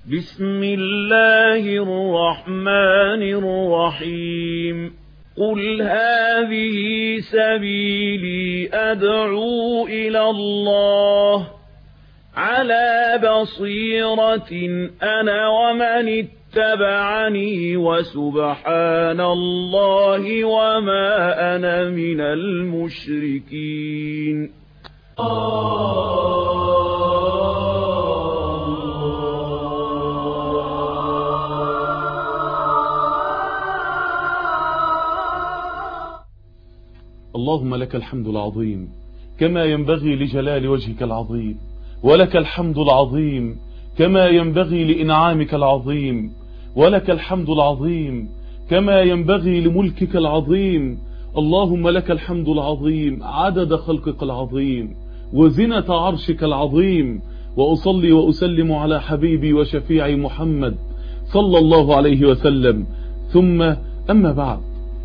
بسم الله الرحمن الرحيم قل هذه سبيلي أدعو إلى الله على بصيرة أنا ومن اتبعني وسبحان الله وما أنا من المشركين اللهم لك الحمد العظيم كما ينبغي لجلال وجهك العظيم ولك الحمد العظيم كما ينبغي لإنعامك العظيم ولك الحمد العظيم كما ينبغي لملكك العظيم اللهم لك الحمد العظيم عدد خلقك العظيم وزنة عرشك العظيم وأصلي وأسلم على حبيبي وشفيعي محمد صلى الله عليه وسلم ثم أما بعد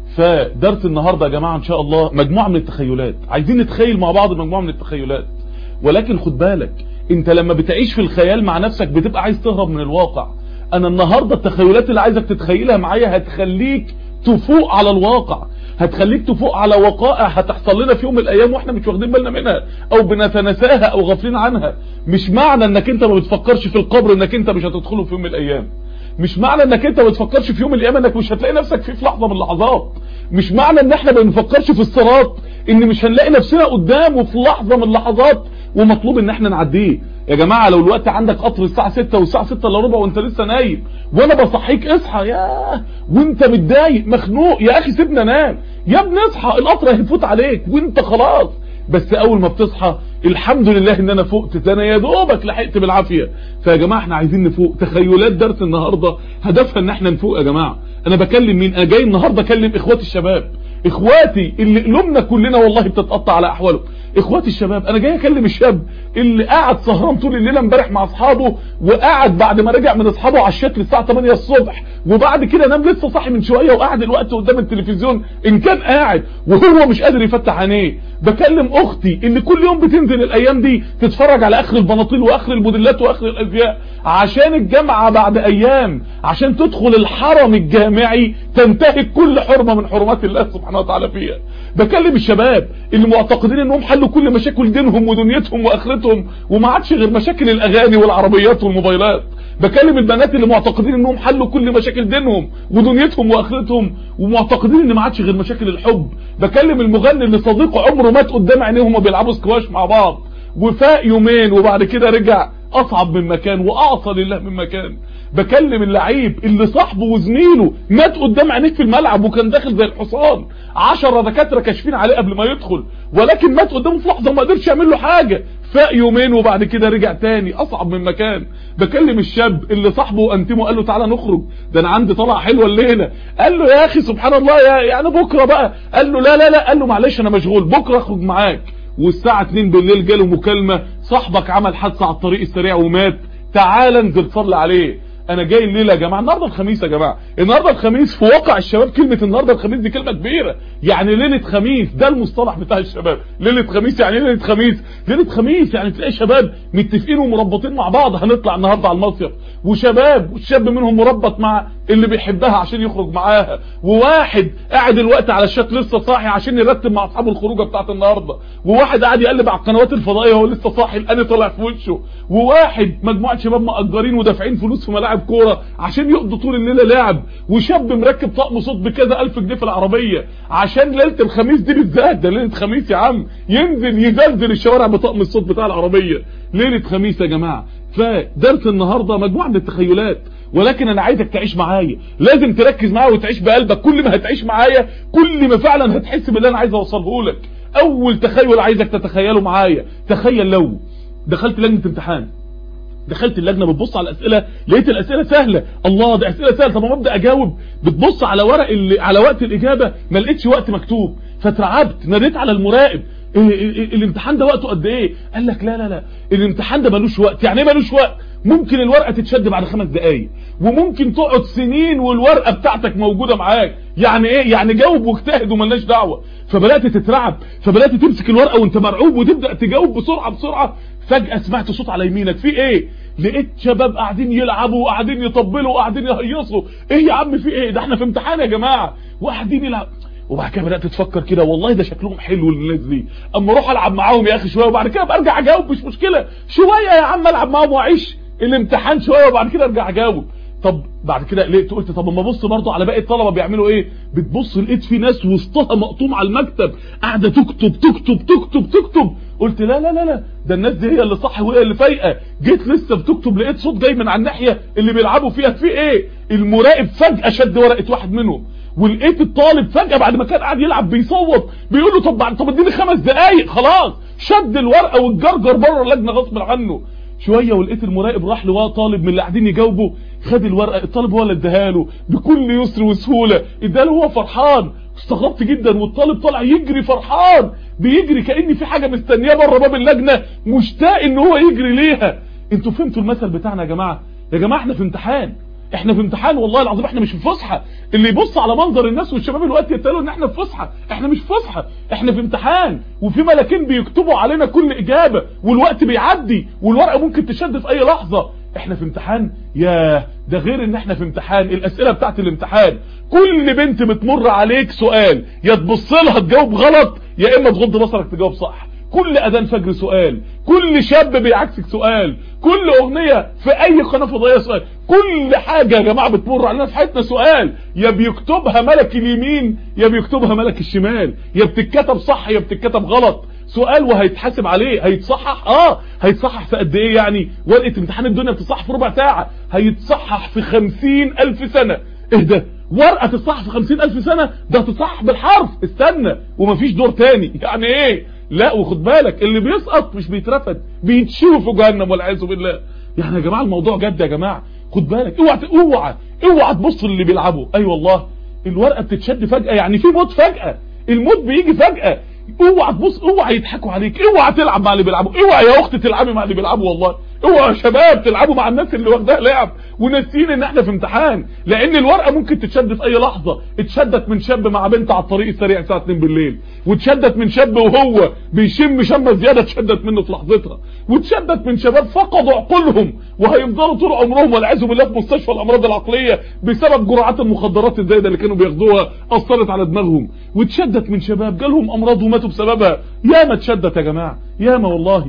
فدرس النهاردة يا جماعة ان شاء الله مجموعة من التخيلات عايزين نتخيل مع بعض مجموعة من التخيلات ولكن خد بالك انت لما بتعيش في الخيال مع نفسك بتبقى عايز تهرب من الواقع انا النهاردة التخيلات اللي عايزك تتخيلها معايا هتخليك تفوق على الواقع هتخليك تفوق على وقائع هتحصل لنا في يوم من الايام واحنا مش واخدين بالنا منها او بنتناساها او غافلين عنها مش معنى انك انت ما بتفكرش في القبر انك انت مش هتدخله في يوم من الايام مش معنى انك انت ما بتفكرش في يوم من الايام انك مش هتلاقي نفسك فيه في لحظة من اللحظات مش معنى ان احنا ما بنفكرش في الصراط ان مش هنلاقي نفسنا قدامه في لحظة من اللحظات ومطلوب ان احنا نعديه يا جماعة لو الوقت عندك قطر الساعة 6 والساعة 6 الا ربع وانت لسه نايم وانا بصحيك اصحى يا وانت متضايق مخنوق يا اخي سيبنا نام يا ابني اصحى القطر هيفوت عليك وانت خلاص بس اول ما بتصحى الحمد لله ان انا فقت ده انا يا دوبك لحقت بالعافية فيا جماعة احنا عايزين نفوق تخيلات درس النهاردة هدفها ان احنا نفوق يا جماعة انا بكلم مين انا جاي النهاردة اكلم اخواتي الشباب اخواتي اللي قلوبنا كلنا والله بتتقطع على احواله اخواتي الشباب انا جاي اكلم الشاب اللي قاعد سهران طول الليله امبارح مع اصحابه وقعد بعد ما رجع من اصحابه على الشات للساعه 8 الصبح وبعد كده نام لسه صاحي من شويه وقعد الوقت قدام التلفزيون ان كان قاعد وهو مش قادر يفتح عينيه بكلم اختي اللي كل يوم بتنزل الايام دي تتفرج على اخر البناطيل واخر الموديلات واخر الازياء عشان الجامعه بعد ايام عشان تدخل الحرم الجامعي تنتهك كل حرمه من حرمات الله سبحانه وتعالى فيها بكلم الشباب اللي معتقدين انهم حلوا كل مشاكل دينهم ودنيتهم واخرتهم وما عادش غير مشاكل الاغاني والعربيات والموبايلات بكلم البنات اللي معتقدين انهم حلوا كل مشاكل دينهم ودنيتهم واخرتهم ومعتقدين ان ما عادش غير مشاكل الحب بكلم المغني اللي صديقه عمره مات قدام عينيهم وبيلعبوا سكواش مع بعض وفاق يومين وبعد كده رجع اصعب من مكان واعصى لله من مكان بكلم اللعيب اللي صاحبه وزميله مات قدام عينيك في الملعب وكان داخل زي الحصان عشرة دكاترة كاشفين عليه قبل ما يدخل ولكن مات قدامه في لحظة ما قدرش يعمل له حاجة فاق يومين وبعد كده رجع تاني اصعب من مكان بكلم الشاب اللي صاحبه انتمه قال له تعالى نخرج ده انا عندي طلعه حلوه الليله قال له يا اخي سبحان الله يا يعني بكره بقى قال له لا لا لا قال له معلش انا مشغول بكره اخرج معاك والساعه 2 بالليل جاله مكالمه صاحبك عمل حادثه على الطريق السريع ومات تعالى انزل صلي عليه انا جاي الليله يا جماعه النهارده الخميس يا جماعه النهارده الخميس في واقع الشباب كلمه النهارده الخميس دي كلمه كبيره يعني ليله خميس ده المصطلح بتاع الشباب ليله خميس يعني ليله خميس ليله خميس يعني تلاقي شباب متفقين ومربطين مع بعض هنطلع النهارده على المصيف وشباب والشاب منهم مربط مع اللي بيحبها عشان يخرج معاها وواحد قاعد الوقت على الشات لسه صاحي عشان يرتب مع اصحابه الخروجه بتاعت النهارده وواحد قاعد يقلب على القنوات الفضائيه وهو لسه صاحي الان طالع في وشه وواحد مجموعه شباب مأجرين ودافعين فلوس في ملاعب كوره عشان يقضوا طول الليله لعب وشاب مركب طقم صوت بكذا الف جنيه في العربيه عشان ليله الخميس دي بالذات ده ليله خميس يا عم ينزل يزلزل الشوارع بطقم الصوت بتاع العربيه ليله خميس يا جماعه فدرس النهارده مجموعه من التخيلات ولكن انا عايزك تعيش معايا لازم تركز معايا وتعيش بقلبك كل ما هتعيش معايا كل ما فعلا هتحس باللي انا عايز اوصله لك اول تخيل عايزك تتخيله معايا تخيل لو دخلت لجنه امتحان دخلت اللجنه بتبص على الاسئله لقيت الاسئله سهله الله ده اسئله سهله طب ما ابدا اجاوب بتبص على ورق اللي على وقت الاجابه ما لقيتش وقت مكتوب فترعبت ناديت على المراقب إيه إيه الامتحان ده وقته قد ايه قال لك لا لا لا الامتحان ده ملوش وقت يعني ايه ملوش وقت ممكن الورقه تتشد بعد خمس دقايق وممكن تقعد سنين والورقه بتاعتك موجوده معاك يعني ايه يعني جاوب واجتهد وملناش دعوه فبدات تترعب فبدات تمسك الورقه وانت مرعوب وتبدا تجاوب بسرعه بسرعه فجاه سمعت صوت على يمينك في ايه لقيت شباب قاعدين يلعبوا وقاعدين يطبلوا وقاعدين يهيصوا ايه يا عم في ايه ده احنا في امتحان يا جماعه وقاعدين يلعبوا وبعد كده بدات تفكر كده والله ده شكلهم حلو الناس دي اما اروح العب معاهم يا اخي شويه وبعد كده برجع اجاوب مش مشكله شويه يا عم العب معاهم واعيش الامتحان شويه وبعد كده ارجع اجاوب طب بعد كده لقيت قلت طب اما ابص برضه على باقي الطلبه بيعملوا ايه بتبص لقيت في ناس وسطها مقطوم على المكتب قاعده تكتب تكتب تكتب تكتب قلت لا لا لا لا ده الناس دي هي اللي صح وهي اللي فايقه جيت لسه بتكتب لقيت صوت جاي من على الناحيه اللي بيلعبوا فيها في ايه المراقب فجاه شد ورقه واحد منهم ولقيت الطالب فجاه بعد ما كان قاعد يلعب بيصوت بيقول له طب طب اديني خمس دقايق خلاص شد الورقه والجرجر بره اللجنه غصب عنه شويه ولقيت المراقب راح لواء طالب من اللي قاعدين يجاوبوا خد الورقه الطالب هو اللي اداها له بكل يسر وسهوله اداله هو فرحان استغربت جدا والطالب طالع يجري فرحان بيجري كأن في حاجه مستنياه بره باب اللجنه مشتاق ان هو يجري ليها انتوا فهمتوا المثل بتاعنا يا جماعه يا جماعه احنا في امتحان احنا في امتحان والله العظيم احنا مش في فسحه اللي يبص على منظر الناس والشباب الوقت يتقالوا ان احنا في فسحه احنا مش في فسحه احنا في امتحان وفي ملاكين بيكتبوا علينا كل اجابه والوقت بيعدي والورقه ممكن تشد في اي لحظه احنا في امتحان يا ده غير ان احنا في امتحان الاسئله بتاعت الامتحان كل بنت بتمر عليك سؤال يا تبص لها تجاوب غلط يا اما تغض بصرك تجاوب صح كل اذان فجر سؤال كل شاب بيعكسك سؤال كل اغنية في اي قناة فضائية سؤال كل حاجة يا جماعة بتمر علينا في حياتنا سؤال يا بيكتبها ملك اليمين يا بيكتبها ملك الشمال يا بتتكتب صح يا بتتكتب غلط سؤال وهيتحاسب عليه هيتصحح اه هيتصحح في قد ايه يعني ورقة امتحان الدنيا بتصحح في ربع ساعة هيتصحح في خمسين الف سنة ايه ده ورقة تصحح في خمسين الف سنة ده تصحح بالحرف استنى ومفيش دور تاني يعني ايه لا وخد بالك اللي بيسقط مش بيترفد بيتشوي في جهنم والعياذ بالله يعني يا جماعه الموضوع جد يا جماعه خد بالك اوعى اوعى اوعى تبص للي بيلعبوا اي أيوة والله الورقه بتتشد فجاه يعني في موت فجاه الموت بيجي فجاه اوعى تبص اوعى يضحكوا عليك اوعى تلعب مع اللي بيلعبوا اوعى يا اختي تلعبي مع اللي بيلعبوا والله اوعى يا شباب تلعبوا مع الناس اللي واخداها لعب وناسيين ان احنا في امتحان لان الورقه ممكن تتشد في اي لحظه اتشدت من شاب مع بنت على الطريق السريع الساعه 2 بالليل واتشدت من شاب وهو بيشم شمه زياده اتشدت منه في لحظتها واتشدت من شباب فقدوا عقولهم وهيفضلوا طول عمرهم والعياذ بالله في مستشفى الامراض العقليه بسبب جرعات المخدرات الزايده اللي كانوا بياخدوها اثرت على دماغهم واتشدت من شباب جالهم امراض وماتوا بسببها ياما اتشدت يا جماعه ياما والله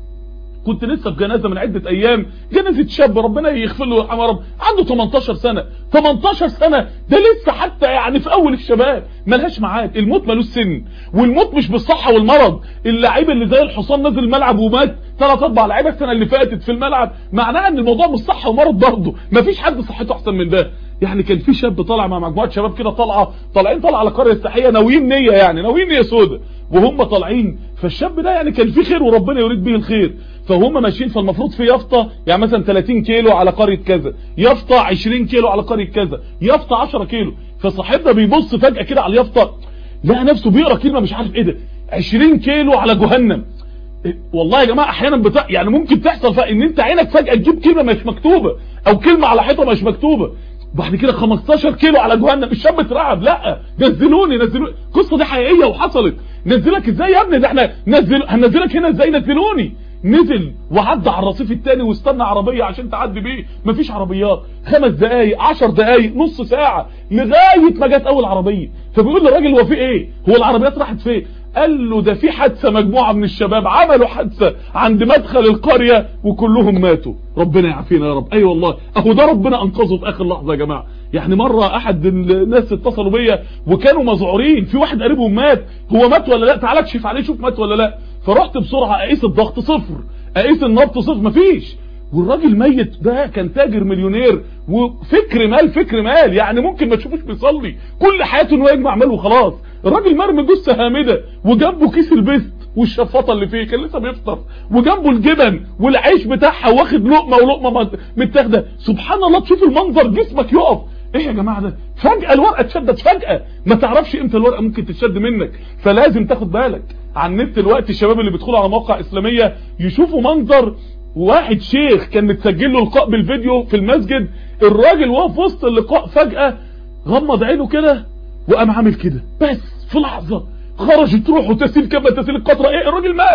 كنت لسه في جنازه من عده ايام جنازه شاب ربنا يغفر له ويرحمه يا رب عنده 18 سنه 18 سنه ده لسه حتى يعني في اول الشباب ملهاش ميعاد الموت ملوش سن والموت مش بالصحه والمرض اللعيب اللي زي الحصان نزل الملعب ومات ثلاث اربع لعيبه السنه اللي فاتت في الملعب معناها ان الموضوع مش صحه ومرض برضه مفيش حد صحته احسن من ده يعني كان في شاب طالع مع مجموعه شباب كده طالعه طالعين طالعه على قريه سياحيه ناويين نيه يعني ناويين نيه سودا وهم طالعين فالشاب ده يعني كان في خير وربنا يريد به الخير فهم ماشيين فالمفروض في يافطه يعني مثلا 30 كيلو على قريه كذا يافطه 20 كيلو على قريه كذا يافطه 10 كيلو فصاحبنا بيبص فجاه كده على اليافطه لقى نفسه بيقرا كلمه مش عارف ايه ده 20 كيلو على جهنم والله يا جماعه احيانا بتا... يعني ممكن تحصل فان انت عينك فجاه تجيب كلمه مش مكتوبه او كلمه على حيطه مش مكتوبه بعد كده 15 كيلو على جهنم الشاب اترعب لا نزلوني نزلوني القصه دي حقيقيه وحصلت نزلك ازاي يا ابني ده احنا نزل هنزلك هنا ازاي نزلوني نزل وعدى على الرصيف التاني واستنى عربية عشان تعدي بيه مفيش عربيات خمس دقايق عشر دقايق نص ساعة لغاية ما جت اول عربية فبيقول للراجل هو في ايه هو العربيات راحت فين قال له ده في حادثة مجموعة من الشباب عملوا حادثة عند مدخل القرية وكلهم ماتوا ربنا يعافينا يا رب اي أيوة والله اهو ده ربنا انقذه في اخر لحظة يا جماعة يعني مرة احد الناس اتصلوا بيا وكانوا مذعورين في واحد قريبهم مات هو مات ولا لا تعالى اكشف عليه شوف مات ولا لا فرحت بسرعة اقيس الضغط صفر اقيس النبض صفر مفيش والراجل ميت ده كان تاجر مليونير وفكر مال فكر مال يعني ممكن ما تشوفوش بيصلي كل حياته انه يجمع مال وخلاص الراجل مرمي جثه هامده وجنبه كيس البيست والشفاطه اللي فيه كان لسه بيفطر وجنبه الجبن والعيش بتاعها واخد لقمه ولقمه متاخده سبحان الله تشوف المنظر جسمك يقف ايه يا جماعه ده فجاه الورقه اتشدت فجاه ما تعرفش امتى الورقه ممكن تتشد منك فلازم تاخد بالك على النت دلوقتي الشباب اللي بيدخلوا على مواقع اسلاميه يشوفوا منظر واحد شيخ كان متسجل له لقاء بالفيديو في المسجد الراجل وهو في وسط اللقاء فجاه غمض عينه كده وقام عامل كده بس في لحظه خرجت روحه تسيل كما تسيل القطره ايه الراجل مات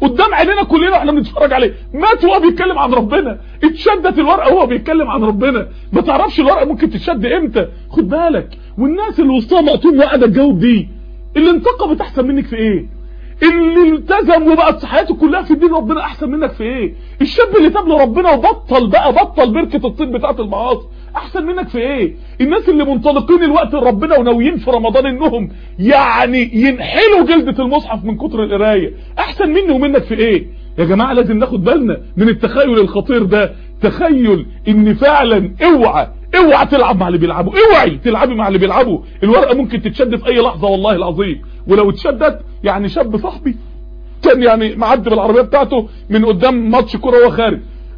قدام عينينا كلنا واحنا بنتفرج عليه مات وهو بيتكلم عن ربنا اتشدت الورقه وهو بيتكلم عن ربنا ما تعرفش الورقه ممكن تتشد امتى خد بالك والناس اللي وسطها مقطوم وقاعده تجاوب دي اللي انتقبت احسن منك في ايه اللي التزم وبقت حياته كلها في دين ربنا احسن منك في ايه الشاب اللي تاب لربنا وبطل بقى بطل بركه الطين بتاعه المعاصي احسن منك في ايه الناس اللي منطلقين الوقت لربنا وناويين في رمضان انهم يعني ينحلوا جلدة المصحف من كتر القرايه احسن مني ومنك في ايه يا جماعه لازم ناخد بالنا من التخيل الخطير ده تخيل ان فعلا اوعى اوعى تلعب مع اللي بيلعبوا اوعي تلعبي مع اللي بيلعبوا الورقه ممكن تتشد في اي لحظه والله العظيم ولو اتشدت يعني شاب صاحبي كان يعني معدي بالعربيه بتاعته من قدام ماتش كوره وهو خارج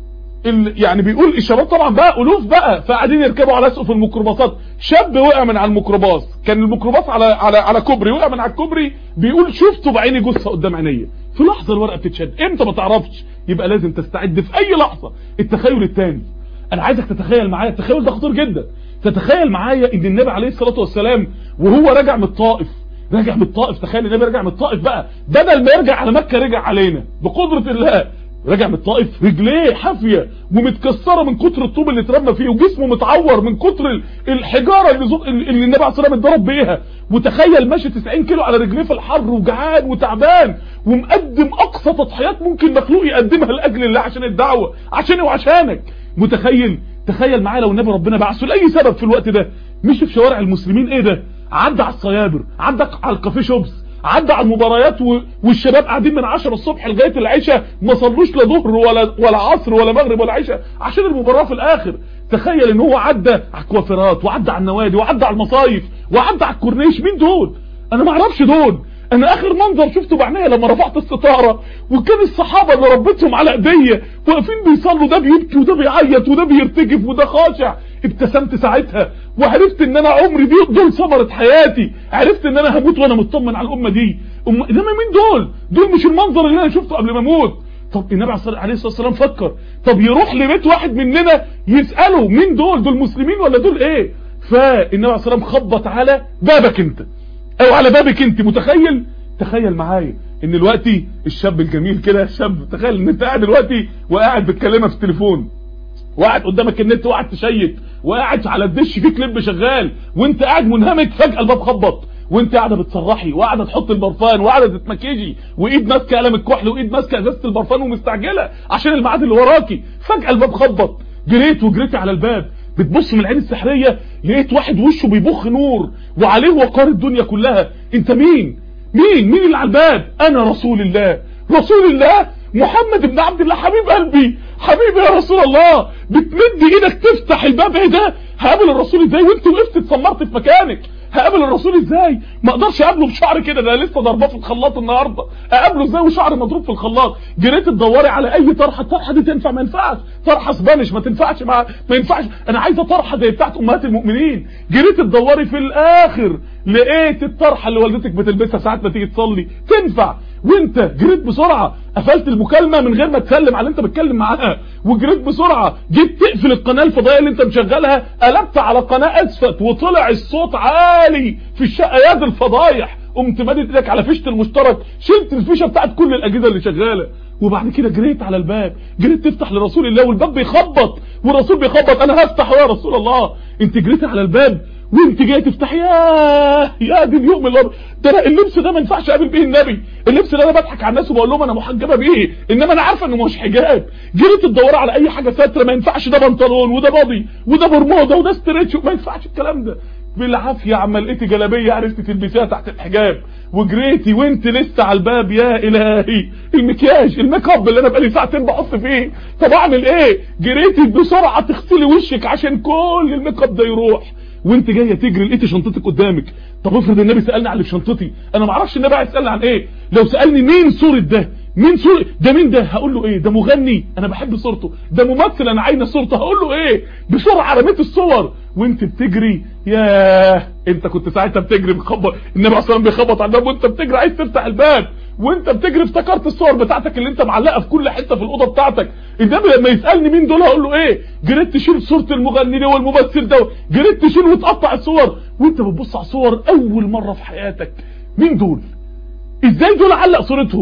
يعني بيقول الشباب طبعا بقى الوف بقى فقاعدين يركبوا على سقف الميكروباصات شاب وقع من على الميكروباص كان الميكروباص على على على كوبري وقع من على الكوبري بيقول شفته بعيني جثه قدام عينيا في لحظه الورقه بتتشد امتى ما تعرفش يبقى لازم تستعد في اي لحظه التخيل الثاني انا عايزك تتخيل معايا التخيل ده خطير جدا تتخيل معايا ان النبي عليه الصلاه والسلام وهو راجع من الطائف راجع من الطائف تخيل النبي راجع من الطائف بقى بدل ما يرجع على مكه رجع علينا بقدره الله راجع من الطائف رجليه حافيه ومتكسره من كتر الطوب اللي اترمى فيه وجسمه متعور من كتر الحجاره اللي, زو... اللي النبي عليه الصلاه والسلام اتضرب بيها وتخيل ماشي 90 كيلو على رجليه في الحر وجعان وتعبان ومقدم اقصى تضحيات ممكن مخلوق يقدمها لاجل الله عشان الدعوه عشاني وعشانك متخيل تخيل معايا لو النبي ربنا بعثه لاي سبب في الوقت ده مشي في شوارع المسلمين ايه ده عدى على الصيابر عدى على الكافيه شوبس عدى على المباريات و... والشباب قاعدين من 10 الصبح لغايه العشاء ما صلوش لا ظهر ولا ولا عصر ولا مغرب ولا عشاء عشان المباراه في الاخر تخيل ان هو عدى على الكوافيرات وعدى على النوادي وعدى على المصايف وعدى على الكورنيش مين دول انا ما اعرفش دول انا اخر منظر شفته بعينيا لما رفعت الستاره وكان الصحابه اللي ربيتهم على ايديا واقفين بيصلوا ده بيبكي وده بيعيط وده بيرتجف وده خاشع ابتسمت ساعتها وعرفت ان انا عمري دي دول ثمره حياتي عرفت ان انا هموت وانا مطمن على الامه دي أم... انما مين دول دول مش المنظر اللي انا شفته قبل ما اموت طب النبي عليه الصلاه والسلام فكر طب يروح لبيت واحد مننا يساله مين دول دول مسلمين ولا دول ايه فالنبي عليه الصلاه والسلام خبط على بابك انت او على بابك انت متخيل تخيل معايا ان دلوقتي الشاب الجميل كده الشاب تخيل ان انت قاعد دلوقتي وقاعد بتكلمها في التليفون وقاعد قدامك النت وقاعد تشيك وقاعد على الدش في كليب شغال وانت قاعد منهمك فجأة الباب خبط وانت قاعده بتصرحي وقاعده تحط البرفان وقاعده تتمكيجي وايد ماسكه قلم الكحل وايد ماسكه ازازه البرفان ومستعجله عشان الميعاد اللي وراكي فجأة الباب خبط جريت وجريتي على الباب بتبص من العين السحريه لقيت واحد وشه بيبخ نور وعليه وقار الدنيا كلها انت مين مين مين اللي على الباب انا رسول الله رسول الله محمد بن عبد الله حبيب قلبي حبيبي يا رسول الله بتمد ايدك تفتح الباب ايه ده هقابل الرسول ازاي وانت وقفت اتسمرت في مكانك هقابل الرسول ازاي ما اقدرش اقابله بشعر كده ده لسه ضرباه في الخلاط النهارده اقابله ازاي وشعر مضروب في الخلاط جريت تدوري على اي طرحه الطرحه دي تنفع ما ينفعش طرحه سبانيش ما تنفعش مع ما ينفعش انا عايزه طرحه زي بتاعت امهات المؤمنين جريت تدوري في الاخر لقيت الطرحه اللي والدتك بتلبسها ساعات ما تيجي تصلي تنفع وانت جريت بسرعه قفلت المكالمه من غير ما تسلم على اللي انت بتكلم معاها وجريت بسرعه جيت تقفل القناه الفضائيه اللي انت مشغلها قلبت على قناه اسفت وطلع الصوت عالي في الشقه يا دي الفضايح قمت مادد ايدك على فيشه المشترك شلت الفيشه بتاعت كل الاجهزه اللي شغاله وبعد كده جريت على الباب جريت تفتح لرسول الله والباب بيخبط والرسول بيخبط انا هفتح يا رسول الله انت جريت على الباب وانت جاي تفتح ياه يا دي اليوم اللي ده انا اللبس ده ما ينفعش اقابل بيه النبي اللبس ده انا بضحك على الناس وبقول لهم انا محجبه بيه انما انا عارفه انه مش حجاب جريت تدور على اي حاجه ساتره ما ينفعش ده بنطلون وده بادي وده برموده وده ستريتش ما ينفعش الكلام ده بالعافيه عما لقيتي جلابيه عرفتي تلبسيها تحت الحجاب وجريتي وانت لسه على الباب يا الهي المكياج الميك اب اللي انا بقالي ساعتين بحط فيه طب اعمل ايه جريتي بسرعه تغسلي وشك عشان كل الميك اب ده يروح وانت جايه تجري لقيتي شنطتك قدامك طب افرض النبي سالني عن اللي في شنطتي انا ما اعرفش النبي عايز يسالني عن ايه لو سالني مين صوره ده مين صورة ده مين ده هقول له ايه ده مغني انا بحب صورته ده ممثل انا عايز صورته هقول له ايه بسرعه رميت الصور وانت بتجري ياه انت كنت ساعتها بتجري بخبط النبي عليه الصلاه بيخبط على الباب وانت بتجري عايز تفتح الباب وانت بتجري افتكرت الصور بتاعتك اللي انت معلقه في كل حته في الاوضه بتاعتك النبي لما يسالني مين دول هقول له ايه جريت تشيل صوره المغني ده والممثل ده جريت تشيل وتقطع الصور وانت بتبص على صور اول مره في حياتك مين دول ازاي دول علق صورتهم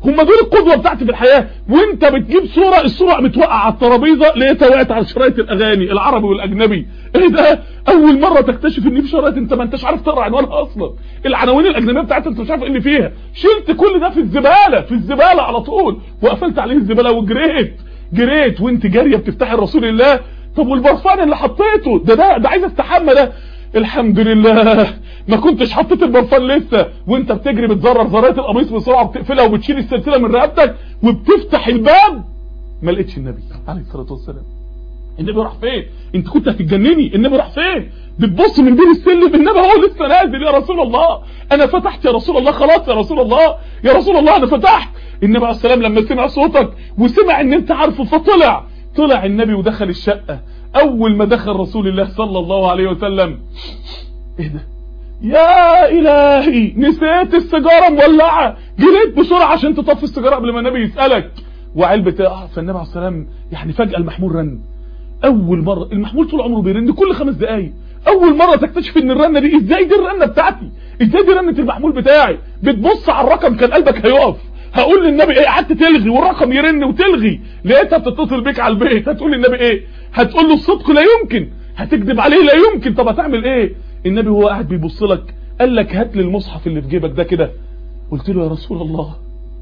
هم دول القدوه بتاعتي في الحياه وانت بتجيب صوره الصوره متوقعه على الترابيزه لقيتها وقعت على شرايط الاغاني العربي والاجنبي ايه ده اول مره تكتشف ان في شرايط انت ما انتش عارف تقرا عنوانها اصلا العناوين الاجنبيه بتاعتها انت مش عارف ايه اللي فيها شلت كل ده في الزباله في الزباله على طول وقفلت عليه الزباله وجريت جريت وانت جاريه بتفتحي رسول الله طب والبرفان اللي حطيته ده ده, ده عايز استحمى ده الحمد لله ما كنتش حطيت البرفان لسه وانت بتجري بتزرر زراير القميص بسرعه بتقفلها وبتشيل السلسله من رقبتك وبتفتح الباب ما لقيتش النبي عليه الصلاه والسلام النبي راح فين انت كنت هتتجنني النبي راح فين بتبص من بين السلم النبي هو لسه نازل يا رسول الله انا فتحت يا رسول الله خلاص يا رسول الله يا رسول الله انا فتحت النبي عليه السلام لما سمع صوتك وسمع ان انت عارفه فطلع طلع النبي ودخل الشقة اول ما دخل رسول الله صلى الله عليه وسلم ايه ده يا الهي نسيت السيجاره مولعه جريت بسرعه عشان تطفي السيجاره قبل ما النبي يسالك وعلبه اه فالنبي عليه السلام يعني فجاه المحمول رن اول مره المحمول طول عمره بيرن كل خمس دقايق اول مره تكتشف ان الرنه دي ازاي دي الرنه بتاعتي ازاي دي رنه المحمول بتاعي بتبص على الرقم كان قلبك هيقف هقول للنبي ايه قعدت تلغي والرقم يرن وتلغي لقيتها بتتصل بيك على البيت هتقول للنبي ايه هتقول له الصدق لا يمكن هتكذب عليه لا يمكن طب هتعمل ايه النبي هو قاعد بيبص لك قال لك هات لي المصحف اللي في جيبك ده كده قلت له يا رسول الله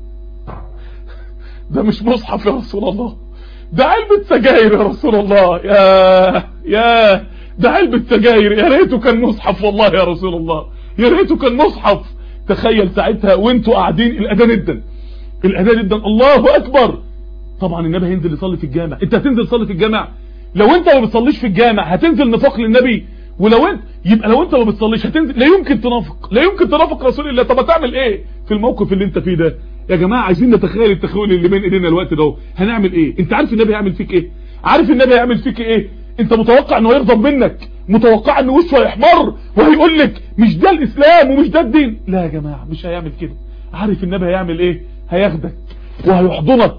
ده مش مصحف يا رسول الله ده علبة سجاير يا رسول الله يا يا ده علبة سجاير يا ريته كان مصحف والله يا رسول الله يا ريته كان مصحف تخيل ساعتها وانتوا قاعدين الاذان ادن الاذان ادن الله اكبر طبعا النبي هينزل يصلي في الجامع انت هتنزل تصلي في الجامع لو انت ما بتصليش في الجامع هتنزل نفاق للنبي ولو انت يبقى لو انت ما بتصليش هتنزل لا يمكن تنافق لا يمكن تنافق رسول الله طب هتعمل ايه في الموقف اللي انت فيه ده يا جماعه عايزين نتخيل التخيل اللي بين ايدينا الوقت ده هنعمل ايه انت عارف النبي هيعمل فيك ايه عارف النبي هيعمل فيك ايه انت متوقع انه يغضب منك متوقع ان وشه هيحمر وهيقول لك مش ده الاسلام ومش ده الدين لا يا جماعه مش هيعمل كده عارف النبي هيعمل ايه هياخدك وهيحضنك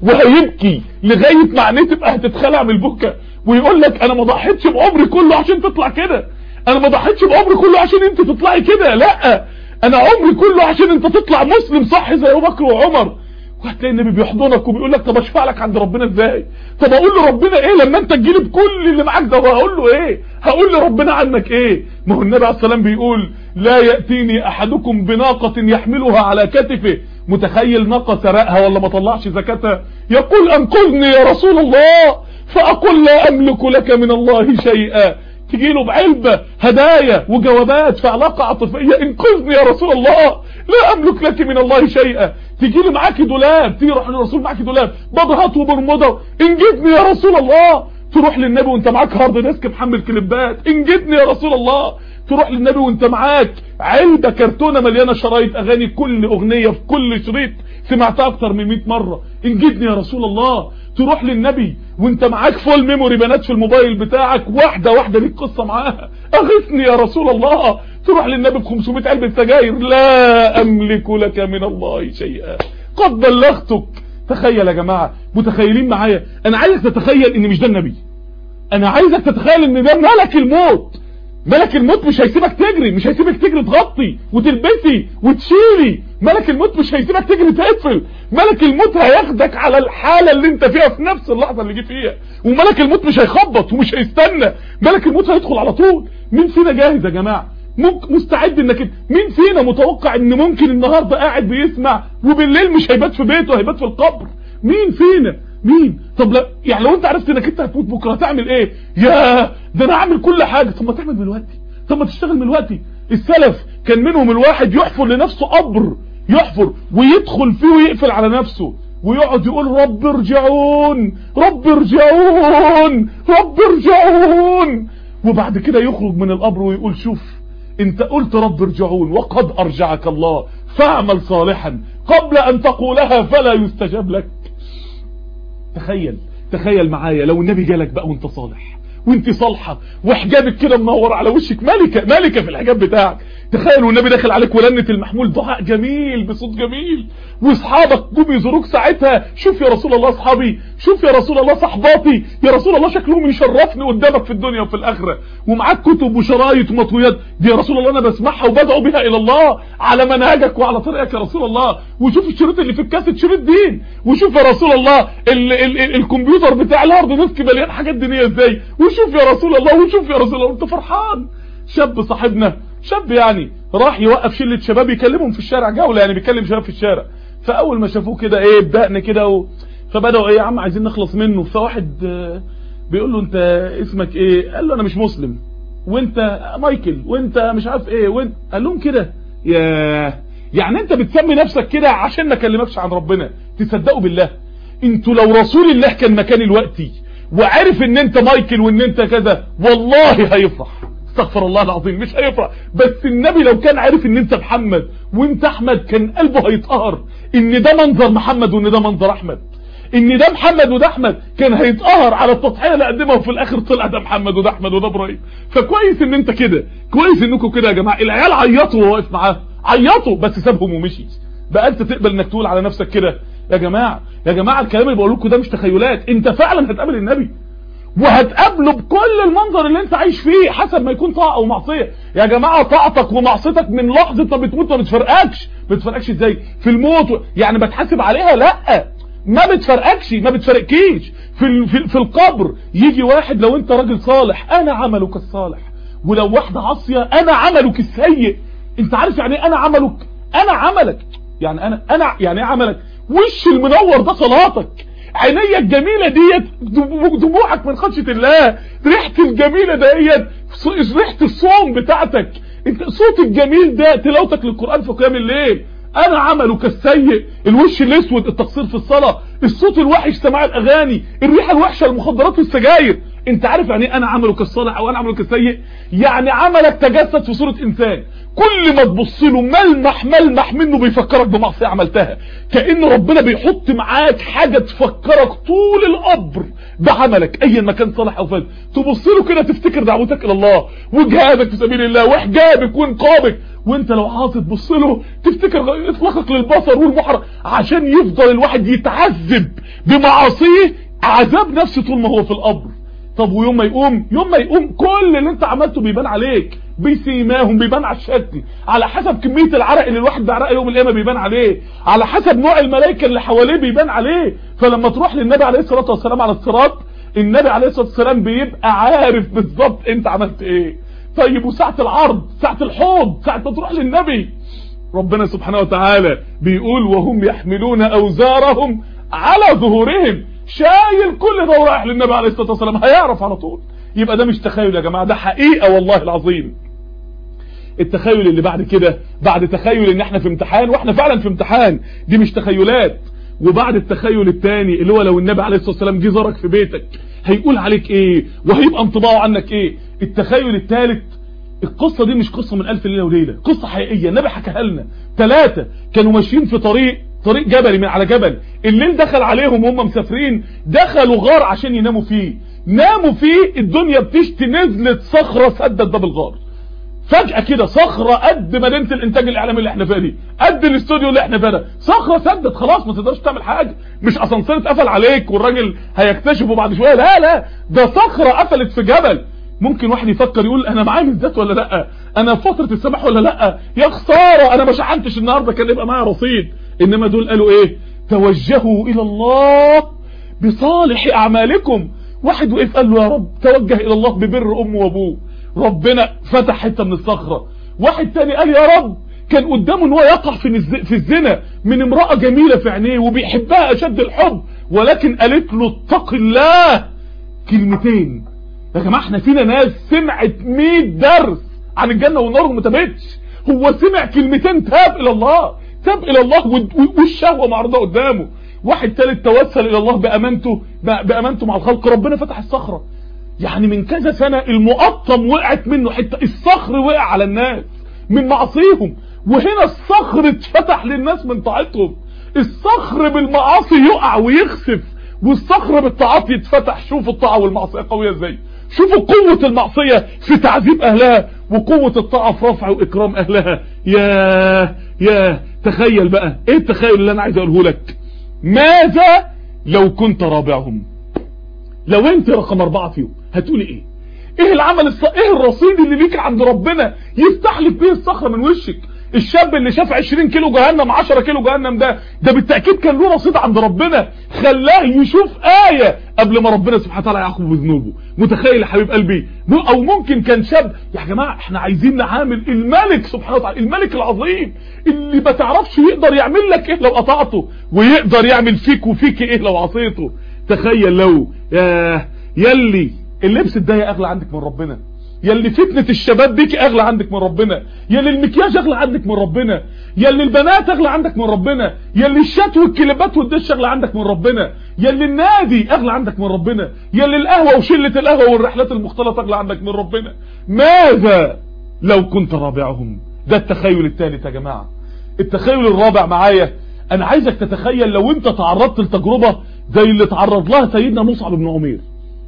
وهيبكي لغايه ما عينيه تبقى هتتخلع من البكا ويقول لك انا ما ضحيتش بعمري كله عشان تطلع كده انا ما ضحيتش بعمري كله عشان انت تطلعي كده لا انا عمري كله عشان انت تطلع مسلم صح زي ابو بكر وعمر وهتلاقي النبي بيحضنك وبيقول لك طب اشفع لك عند ربنا ازاي طب اقول لربنا ايه لما انت تجيلي بكل اللي معاك ده وهقول له ايه هقول لربنا عنك ايه ما هو النبي عليه السلام بيقول لا ياتيني احدكم بناقه يحملها على كتفه متخيل ناقه سرقها ولا ما طلعش زكاتها يقول انقذني يا رسول الله فاقول لا املك لك من الله شيئا تجي له بعلبة هدايا وجوابات في علاقة عاطفية انقذني يا رسول الله لا املك لك من الله شيئا تجي لي معاكي دولاب تيجي روح للرسول معاكي دولاب بضغط وبرمضة انجدني يا رسول الله تروح للنبي وانت معاك هارد ديسك محمل كليبات انجدني يا رسول الله تروح للنبي وانت معاك علبة كرتونة مليانة شرايط اغاني كل اغنية في كل شريط سمعتها اكتر من 100 مرة انجدني يا رسول الله تروح للنبي وانت معاك فول ميموري بنات في الموبايل بتاعك واحدة واحدة ليك قصة معاها اغثني يا رسول الله تروح للنبي ب 500 علبة سجاير لا املك لك من الله شيئا قد بلغتك تخيل يا جماعة متخيلين معايا انا عايزك تتخيل ان مش ده النبي انا عايزك تتخيل ان ده ملك الموت ملك الموت مش هيسيبك تجري مش هيسيبك تجري تغطي وتلبسي وتشيلي ملك الموت مش هيسيبك تجري تقفل ملك الموت هياخدك على الحالة اللي انت فيها في نفس اللحظة اللي جه فيها وملك الموت مش هيخبط ومش هيستنى ملك الموت هيدخل على طول مين فينا جاهز يا جماعة ممكن مستعد انك مين فينا متوقع ان ممكن النهاردة قاعد بيسمع وبالليل مش هيبات في بيته هيبات في القبر مين فينا مين طب لا يعني لو انت عرفت انك انت هتموت بكره هتعمل ايه يا ده انا اعمل كل حاجه طب ما تعمل من دلوقتي طب ما تشتغل من دلوقتي السلف كان منهم الواحد يحفر لنفسه قبر يحفر ويدخل فيه ويقفل على نفسه ويقعد يقول رب ارجعون رب ارجعون رب ارجعون وبعد كده يخرج من القبر ويقول شوف انت قلت رب ارجعون وقد ارجعك الله فاعمل صالحا قبل ان تقولها فلا يستجاب لك تخيل تخيل معايا لو النبي جالك بقى وانت صالح وانت صالحة وحجابك كده منور على وشك ملكة ملكة في الحجاب بتاعك تخيل والنبي داخل عليك ولنة المحمول دعاء جميل بصوت جميل واصحابك جم يزوروك ساعتها شوف يا رسول الله اصحابي شوف يا رسول الله صحباتي يا رسول الله شكلهم يشرفني قدامك في الدنيا وفي الاخره ومعاك كتب وشرايط ومطويات دي يا رسول الله انا بسمعها وبدعو بها الى الله على منهجك وعلى طريقك يا رسول الله وشوف الشريط اللي في الكاسيت شريط دين وشوف يا رسول الله ال ال ال الكمبيوتر بتاع الهارد ديسك مليان حاجات دينيه ازاي وشوف يا رسول الله وشوف يا رسول الله انت فرحان شاب صاحبنا شاب يعني راح يوقف شله شباب يكلمهم في الشارع جوله يعني بيكلم شباب في الشارع فاول ما شافوه كده ايه بدقن كده و... فبداوا ايه يا عم عايزين نخلص منه فواحد بيقول له انت اسمك ايه قال له انا مش مسلم وانت مايكل وانت مش عارف ايه وانت قال لهم كده يا يعني انت بتسمي نفسك كده عشان ما اكلمكش عن ربنا تصدقوا بالله انتوا لو رسول الله كان مكاني دلوقتي وعرف ان انت مايكل وان انت كذا والله هيفرح استغفر الله العظيم مش هيفرح بس النبي لو كان عارف ان انت محمد وانت احمد كان قلبه هيتقهر ان ده منظر محمد وان ده منظر احمد ان ده محمد وده احمد كان هيتقهر على التضحيه اللي قدمها وفي الاخر طلع ده محمد وده احمد وده ابراهيم فكويس ان انت كده كويس انكم كده يا جماعه العيال عيطوا وهو واقف معاه عيطوا بس سابهم ومشي بقى انت تقبل انك تقول على نفسك كده يا جماعه يا جماعه الكلام اللي بقول لكم ده مش تخيلات انت فعلا هتقابل النبي وهتقابله بكل المنظر اللي انت عايش فيه حسب ما يكون طاعه او معصيه يا جماعه طاعتك ومعصيتك من لحظه ما بتموت ما بتفرقكش ما بتفرقكش ازاي في الموت يعني بتحاسب عليها لا ما بتفرقكش ما بتفرقكيش في في, في القبر يجي واحد لو انت راجل صالح انا عملك الصالح ولو واحده عاصيه انا عملك السيء انت عارف يعني ايه انا عملك انا عملك يعني انا انا يعني ايه عملك وش المنور ده صلاتك عينيا الجميله ديت دموعك من خشيه الله ريحه الجميله ديت ريحه الصوم بتاعتك انت صوت الجميل ده تلاوتك للقران في قيام الليل انا عملك السيء الوش الاسود التقصير في الصلاه الصوت الوحش سماع الاغاني الريحه الوحشه المخدرات والسجاير انت عارف يعني ايه انا عملك الصالح او انا عملك السيء يعني عملك تجسد في صوره انسان كل ما تبص له ملمح ملمح منه بيفكرك بمعصيه عملتها كأن ربنا بيحط معاك حاجه تفكرك طول القبر بعملك ايا ما كان صالح او فاسد تبص له كده تفتكر دعوتك الى الله وجهادك في سبيل الله وحجابك وانقاذك وانت لو عاصي تبص له تفتكر اطلاقك للبصر والبحر عشان يفضل الواحد يتعذب بمعاصيه عذاب نفسه طول ما هو في القبر طب ويوم ما يقوم يوم ما يقوم كل اللي انت عملته بيبان عليك بسيماهم بيبان على الشكل على حسب كمية العرق اللي الواحد بعرق يوم القيامة بيبان عليه على حسب نوع الملائكة اللي حواليه بيبان عليه فلما تروح للنبي عليه الصلاة والسلام على الصراط النبي عليه الصلاة والسلام بيبقى عارف بالظبط انت عملت ايه طيب وساعة العرض ساعة الحوض ساعة ما تروح للنبي ربنا سبحانه وتعالى بيقول وهم يحملون اوزارهم على ظهورهم شايل كل ده ورايح للنبي عليه الصلاه والسلام هيعرف على طول يبقى ده مش تخيل يا جماعه ده حقيقه والله العظيم التخيل اللي بعد كده بعد تخيل ان احنا في امتحان واحنا فعلا في امتحان دي مش تخيلات وبعد التخيل الثاني اللي هو لو النبي عليه الصلاه والسلام جه زارك في بيتك هيقول عليك ايه وهيبقى انطباعه عنك ايه التخيل الثالث القصة دي مش قصة من ألف ليلة وليلة قصة حقيقية النبي حكاها لنا ثلاثة كانوا ماشيين في طريق طريق جبلي من على جبل الليل دخل عليهم وهم مسافرين دخلوا غار عشان يناموا فيه ناموا فيه الدنيا بتشتي نزلت صخرة سدت باب الغار فجأة كده صخرة قد مدينة الانتاج الاعلامي اللي احنا فيها دي قد الاستوديو اللي احنا فيها ده صخرة سدت خلاص ما تقدرش تعمل حاجة مش اسانسير اتقفل عليك والراجل هيكتشفه بعد شوية لا لا ده صخرة قفلت في جبل ممكن واحد يفكر يقول انا معايا ميزات ولا لا انا في فترة السماح ولا لا يا خسارة انا ما شحنتش النهاردة كان يبقى معايا رصيد انما دول قالوا ايه توجهوا الى الله بصالح اعمالكم واحد وقف قال له يا رب توجه الى الله ببر امه وابوه ربنا فتح حته من الصخره واحد تاني قال يا رب كان قدامه ان هو يقع في في الزنا من امراه جميله في عينيه وبيحبها اشد الحب ولكن قالت له اتق الله كلمتين يا جماعه احنا فينا ناس سمعت 100 درس عن الجنه والنار وما تابتش هو سمع كلمتين تاب الى الله تاب الى الله والشهوه معروضه قدامه واحد ثالث توسل الى الله بامانته بامانته مع الخلق ربنا فتح الصخره يعني من كذا سنه المقطم وقعت منه حته الصخر وقع على الناس من معصيهم وهنا الصخر اتفتح للناس من طاعتهم الصخر بالمعاصي يقع ويخسف والصخر بالطاعات يتفتح شوفوا الطاعه والمعصيه قويه ازاي شوفوا قوة المعصية في تعذيب اهلها وقوة الطاعة في رفع واكرام اهلها يا يا تخيل بقى ايه التخيل اللي انا عايز اقوله لك ماذا لو كنت رابعهم لو انت رقم اربعة فيهم هتقولي ايه ايه العمل الص... ايه الرصيد اللي ليك عند ربنا يفتح لك بيه الصخرة من وشك الشاب اللي شاف 20 كيلو جهنم 10 كيلو جهنم ده ده بالتأكيد كان له رصيد عند ربنا خلاه يشوف آية قبل ما ربنا سبحانه وتعالى يعاقبه بذنوبه متخيل يا حبيب قلبي او ممكن كان شاب يا جماعة احنا عايزين نعامل الملك سبحانه وتعالى الملك العظيم اللي ما تعرفش يقدر يعمل لك ايه لو قطعته ويقدر يعمل فيك وفيك ايه لو عصيته تخيل لو يا يلي اللبس الضيق اغلى عندك من ربنا يلي فتنة الشباب بيك اغلى عندك من ربنا يلي المكياج اغلى عندك من ربنا يلي البنات اغلى عندك من ربنا يلي الشات والكليبات والدش اغلى عندك من ربنا يلي النادي اغلى عندك من ربنا يلي القهوة وشلة القهوة والرحلات المختلطة اغلى عندك من ربنا ماذا لو كنت رابعهم ده التخيل الثالث يا جماعة التخيل الرابع معايا انا عايزك تتخيل لو انت تعرضت لتجربة زي اللي تعرض لها سيدنا مصعب بن عمير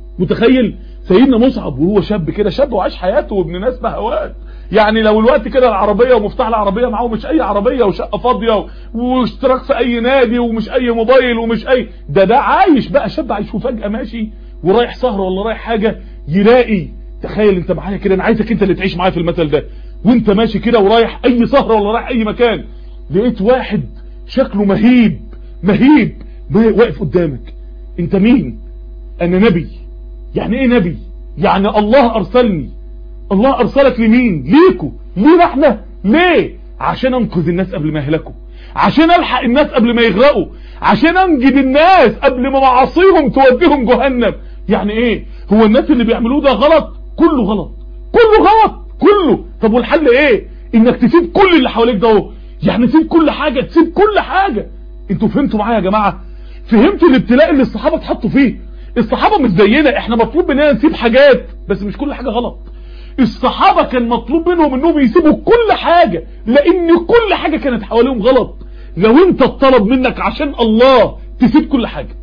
متخيل سيدنا مصعب وهو شاب كده شاب وعاش حياته وابن ناس بهوات يعني لو الوقت كده العربية ومفتاح العربية معاه مش اي عربية وشقة فاضية واشتراك في اي نادي ومش اي موبايل ومش اي ده ده عايش بقى شاب عايش وفجأة ماشي ورايح سهرة ولا رايح حاجة يلاقي تخيل انت معايا كده انا عايزك انت اللي تعيش معايا في المثل ده وانت ماشي كده ورايح اي سهرة ولا رايح اي مكان لقيت واحد شكله مهيب مهيب واقف قدامك انت مين انا نبي يعني ايه نبي يعني الله ارسلني الله ارسلك لمين ليكوا ليه احنا ليه عشان انقذ الناس قبل ما يهلكوا عشان الحق الناس قبل ما يغرقوا عشان انجد الناس قبل ما معاصيهم توديهم جهنم يعني ايه هو الناس اللي بيعملوه ده غلط كله غلط كله غلط كله طب والحل ايه انك تسيب كل اللي حواليك ده اهو يعني تسيب كل حاجة تسيب كل حاجة انتوا فهمتوا معايا يا جماعة فهمتوا الابتلاء اللي الصحابة اتحطوا فيه الصحابة مش زينا احنا مطلوب مننا نسيب حاجات بس مش كل حاجة غلط الصحابة كان مطلوب منهم انهم يسيبوا كل حاجة لان كل حاجة كانت حواليهم غلط لو انت الطلب منك عشان الله تسيب كل حاجة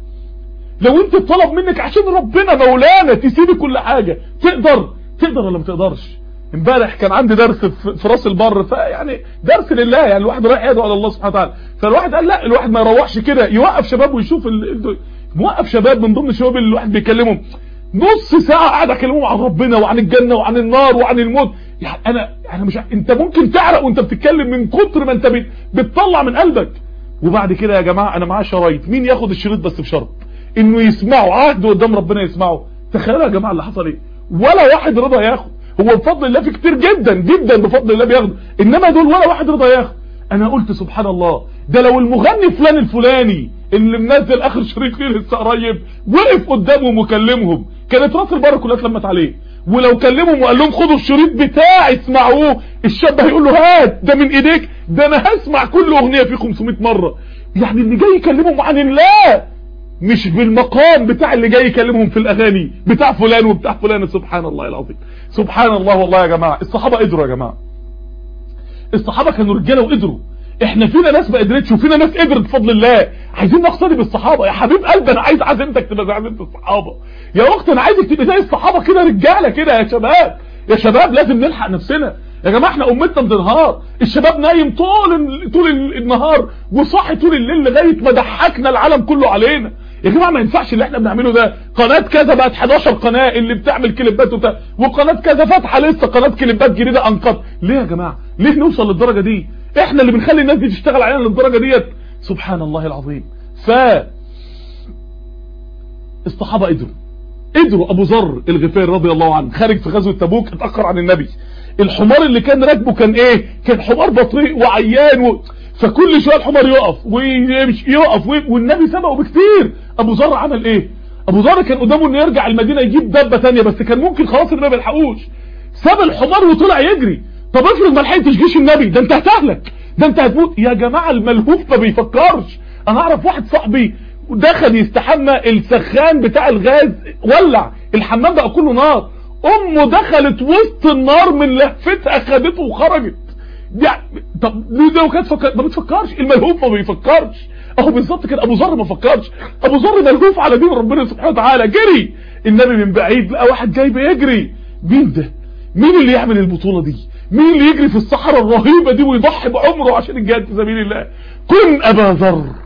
لو انت الطلب منك عشان ربنا مولانا تسيب كل حاجة تقدر تقدر ولا ما تقدرش امبارح كان عندي درس في راس البر فيعني درس لله يعني الواحد رايح يدعو على الله سبحانه وتعالى فالواحد قال لا الواحد ما يروحش كده يوقف شباب ويشوف ال... موقف شباب من ضمن الشباب اللي الواحد بيكلمهم نص ساعة قاعد اكلمهم عن ربنا وعن الجنة وعن النار وعن الموت يعني انا انا مش انت ممكن تعرق وانت بتتكلم من كتر ما انت بتطلع من قلبك وبعد كده يا جماعة انا معاه شرايط مين ياخد الشريط بس بشرط انه يسمعه عهد قدام ربنا يسمعه تخيلوا يا جماعة اللي حصل ايه ولا واحد رضى ياخد هو بفضل الله في كتير جدا جدا بفضل الله بياخده انما دول ولا واحد رضى ياخد انا قلت سبحان الله ده لو المغني فلان الفلاني اللي منزل اخر شريط ليه لسه قريب وقف قدامهم وكلمهم كانت راس البر كلها اتلمت عليه ولو كلمهم وقال لهم خدوا الشريط بتاعي اسمعوه الشاب هيقول له هات ده من ايديك ده انا هسمع كل اغنيه فيه 500 مره يعني اللي جاي يكلمهم عن الله مش بالمقام بتاع اللي جاي يكلمهم في الاغاني بتاع فلان وبتاع فلان سبحان الله العظيم سبحان الله والله يا جماعه الصحابه قدروا يا جماعه الصحابه كانوا رجاله وقدروا احنا فينا ناس ما قدرتش وفينا ناس قدرت بفضل الله عايزين نقتدي بالصحابه يا حبيب قلبي انا عايز عزيمتك تبقى زي عزيمه الصحابه يا اخت انا عايزك تبقى زي الصحابه كده رجاله كده يا شباب يا شباب لازم نلحق نفسنا يا جماعه احنا امتنا بتنهار الشباب نايم طول طول النهار وصاحي طول الليل لغايه ما ضحكنا العالم كله علينا يا جماعه ما ينفعش اللي احنا بنعمله ده قناه كذا بقت 11 قناه اللي بتعمل كليبات وبتاع وقناه كذا فاتحه لسه قناه كليبات جديده انقط ليه يا جماعه ليه نوصل للدرجه دي احنا اللي بنخلي الناس دي تشتغل علينا للدرجه ديت سبحان الله العظيم ف الصحابه قدروا قدروا ابو ذر الغفاري رضي الله عنه خارج في غزوه تبوك اتاخر عن النبي الحمار اللي كان راكبه كان ايه كان حمار بطيء وعيان و... فكل شويه الحمار يقف ويمشي يقف والنبي سبقه بكتير ابو ذر عمل ايه ابو ذر كان قدامه انه يرجع المدينه يجيب دبه ثانيه بس كان ممكن خلاص النبي ما يلحقوش ساب الحمار وطلع يجري طب افرض ما لحقتش جيش النبي ده انت هتهلك ده انت هتموت يا جماعه الملهوف ما بيفكرش انا اعرف واحد صاحبي دخل يستحمى السخان بتاع الغاز ولع الحمام بقى كله نار امه دخلت وسط النار من لهفتها خدته وخرجت يعني طب ليه لو كانت فكر ما بتفكرش الملهوف ما بيفكرش اهو بالظبط كده ابو ذر ما فكرش ابو ذر ملهوف على دين ربنا سبحانه وتعالى جري النبي من بعيد لقى واحد جاي بيجري مين ده مين اللي يعمل البطولة دي مين اللي يجري في الصحراء الرهيبة دي ويضحي بعمره عشان الجهاد في سبيل الله كن ابا ذر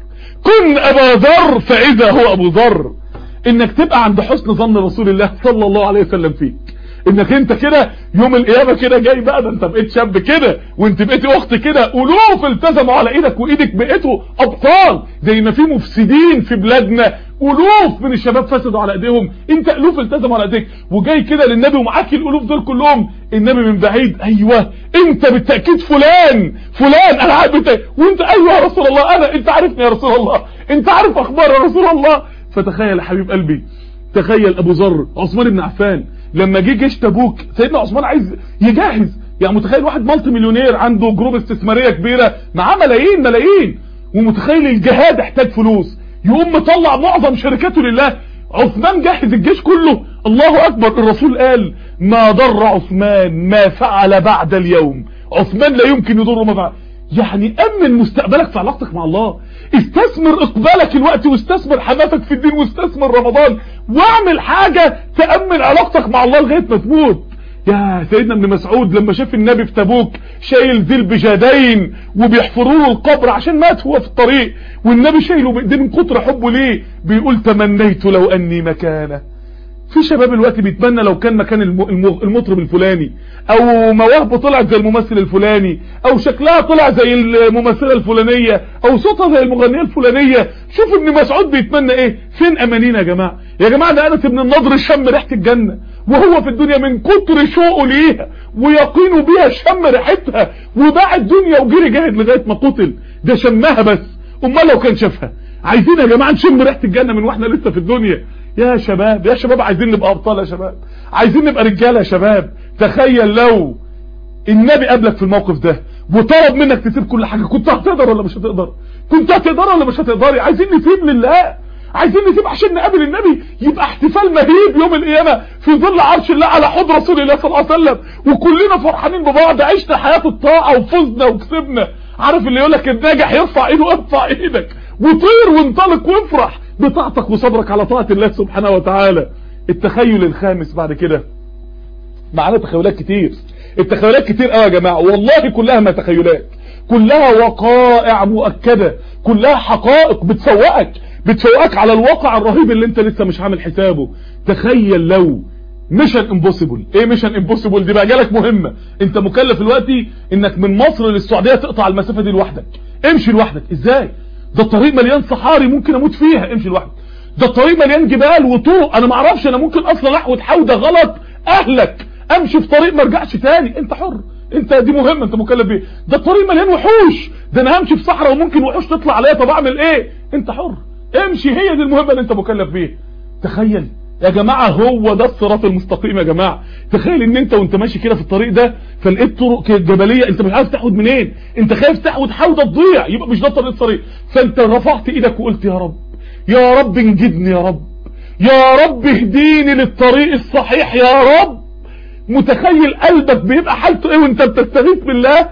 كن ابا ذر فاذا هو ابو ذر انك تبقى عند حسن ظن رسول الله صلى الله عليه وسلم فيك انك انت كده يوم القيامة كده جاي بقى ده انت بقيت شاب كده وانت بقيتي اخت كده الوف التزموا على ايدك وايدك بقيتوا ابطال زي ما في مفسدين في بلادنا الوف من الشباب فسدوا على ايديهم انت الوف التزموا على ايديك وجاي كده للنبي ومعاك الالوف دول كلهم النبي من بعيد ايوه انت بالتاكيد فلان فلان انا عارف انت وانت ايوه يا رسول الله انا انت عارفني يا رسول الله انت عارف اخبار يا رسول الله فتخيل يا حبيب قلبي تخيل ابو ذر عثمان بن عفان لما جه جيش تبوك سيدنا عثمان عايز يجهز يعني متخيل واحد مالتي مليونير عنده جروب استثماريه كبيره معاه ملايين ملايين ومتخيل الجهاد احتاج فلوس يقوم مطلع معظم شركاته لله عثمان جهز الجيش كله الله اكبر الرسول قال ما ضر عثمان ما فعل بعد اليوم عثمان لا يمكن يضره ما فعل يعني امن مستقبلك في علاقتك مع الله استثمر اقبالك الوقت واستثمر حماسك في الدين واستثمر رمضان واعمل حاجة تأمن علاقتك مع الله لغاية ما تموت يا سيدنا ابن مسعود لما شاف النبي في تبوك شايل ذي البجادين وبيحفروا له القبر عشان مات هو في الطريق والنبي شايله بايديه من كتر حبه ليه بيقول تمنيت لو اني مكانه في شباب الوقت بيتمنى لو كان مكان المطرب الفلاني او مواهبه طلعت زي الممثل الفلاني او شكلها طلع زي الممثلة الفلانية او صوتها زي المغنية الفلانية شوف ابن مسعود بيتمنى ايه فين امانينا يا جماعة يا جماعة ده انس ابن النضر شم ريحة الجنة وهو في الدنيا من كتر شوقه ليها ويقينه بيها شم ريحتها وباع الدنيا وجري جاهد لغاية ما قتل ده شمها بس امال لو كان شافها عايزين يا جماعة نشم ريحة الجنة من واحنا لسه في الدنيا يا شباب يا شباب عايزين نبقى ابطال يا شباب عايزين نبقى رجاله يا شباب تخيل لو النبي قابلك في الموقف ده وطلب منك تسيب كل حاجه كنت هتقدر ولا مش هتقدر كنت هتقدر ولا مش هتقدري عايزين نسيب لله عايزين نسيب عشان نقابل النبي يبقى احتفال مهيب يوم القيامه في ظل عرش الله على حوض رسول الله صلى الله عليه وسلم وكلنا فرحانين ببعض عشنا حياه الطاعه وفزنا وكسبنا عارف اللي يقول لك الناجح يرفع ايده ارفع ايدك وطير وانطلق وافرح بطاعتك وصبرك على طاعة الله سبحانه وتعالى التخيل الخامس بعد كده معانا تخيلات كتير التخيلات كتير قوي يا جماعة والله كلها ما تخيلات كلها وقائع مؤكدة كلها حقائق بتسوقك بتسوقك على الواقع الرهيب اللي انت لسه مش عامل حسابه تخيل لو ميشن امبوسيبل ايه ميشن امبوسيبل دي بقى جالك مهمة انت مكلف دلوقتي انك من مصر للسعودية تقطع المسافة دي لوحدك امشي لوحدك ازاي ده الطريق مليان صحاري ممكن اموت فيها امشي لوحدك ده الطريق مليان جبال وطرق انا ما اعرفش انا ممكن اصلا احود حوده غلط اهلك امشي في طريق ما ارجعش تاني انت حر انت دي مهمه انت مكلف بيه ده الطريق مليان وحوش ده انا همشي في صحراء وممكن وحوش تطلع عليا طب اعمل ايه انت حر امشي هي دي المهمه اللي انت مكلف بيها تخيل يا جماعة هو ده الصراط المستقيم يا جماعة تخيل ان انت وانت ماشي كده في الطريق ده فلقيت طرق جبلية انت مش عارف تحود منين انت خايف تحود حودة تضيع يبقى مش ده طريق الطريق فانت رفعت ايدك وقلت يا رب يا رب انجدني يا رب يا رب اهديني للطريق الصحيح يا رب متخيل قلبك بيبقى حالته ايه وانت بتستغيث بالله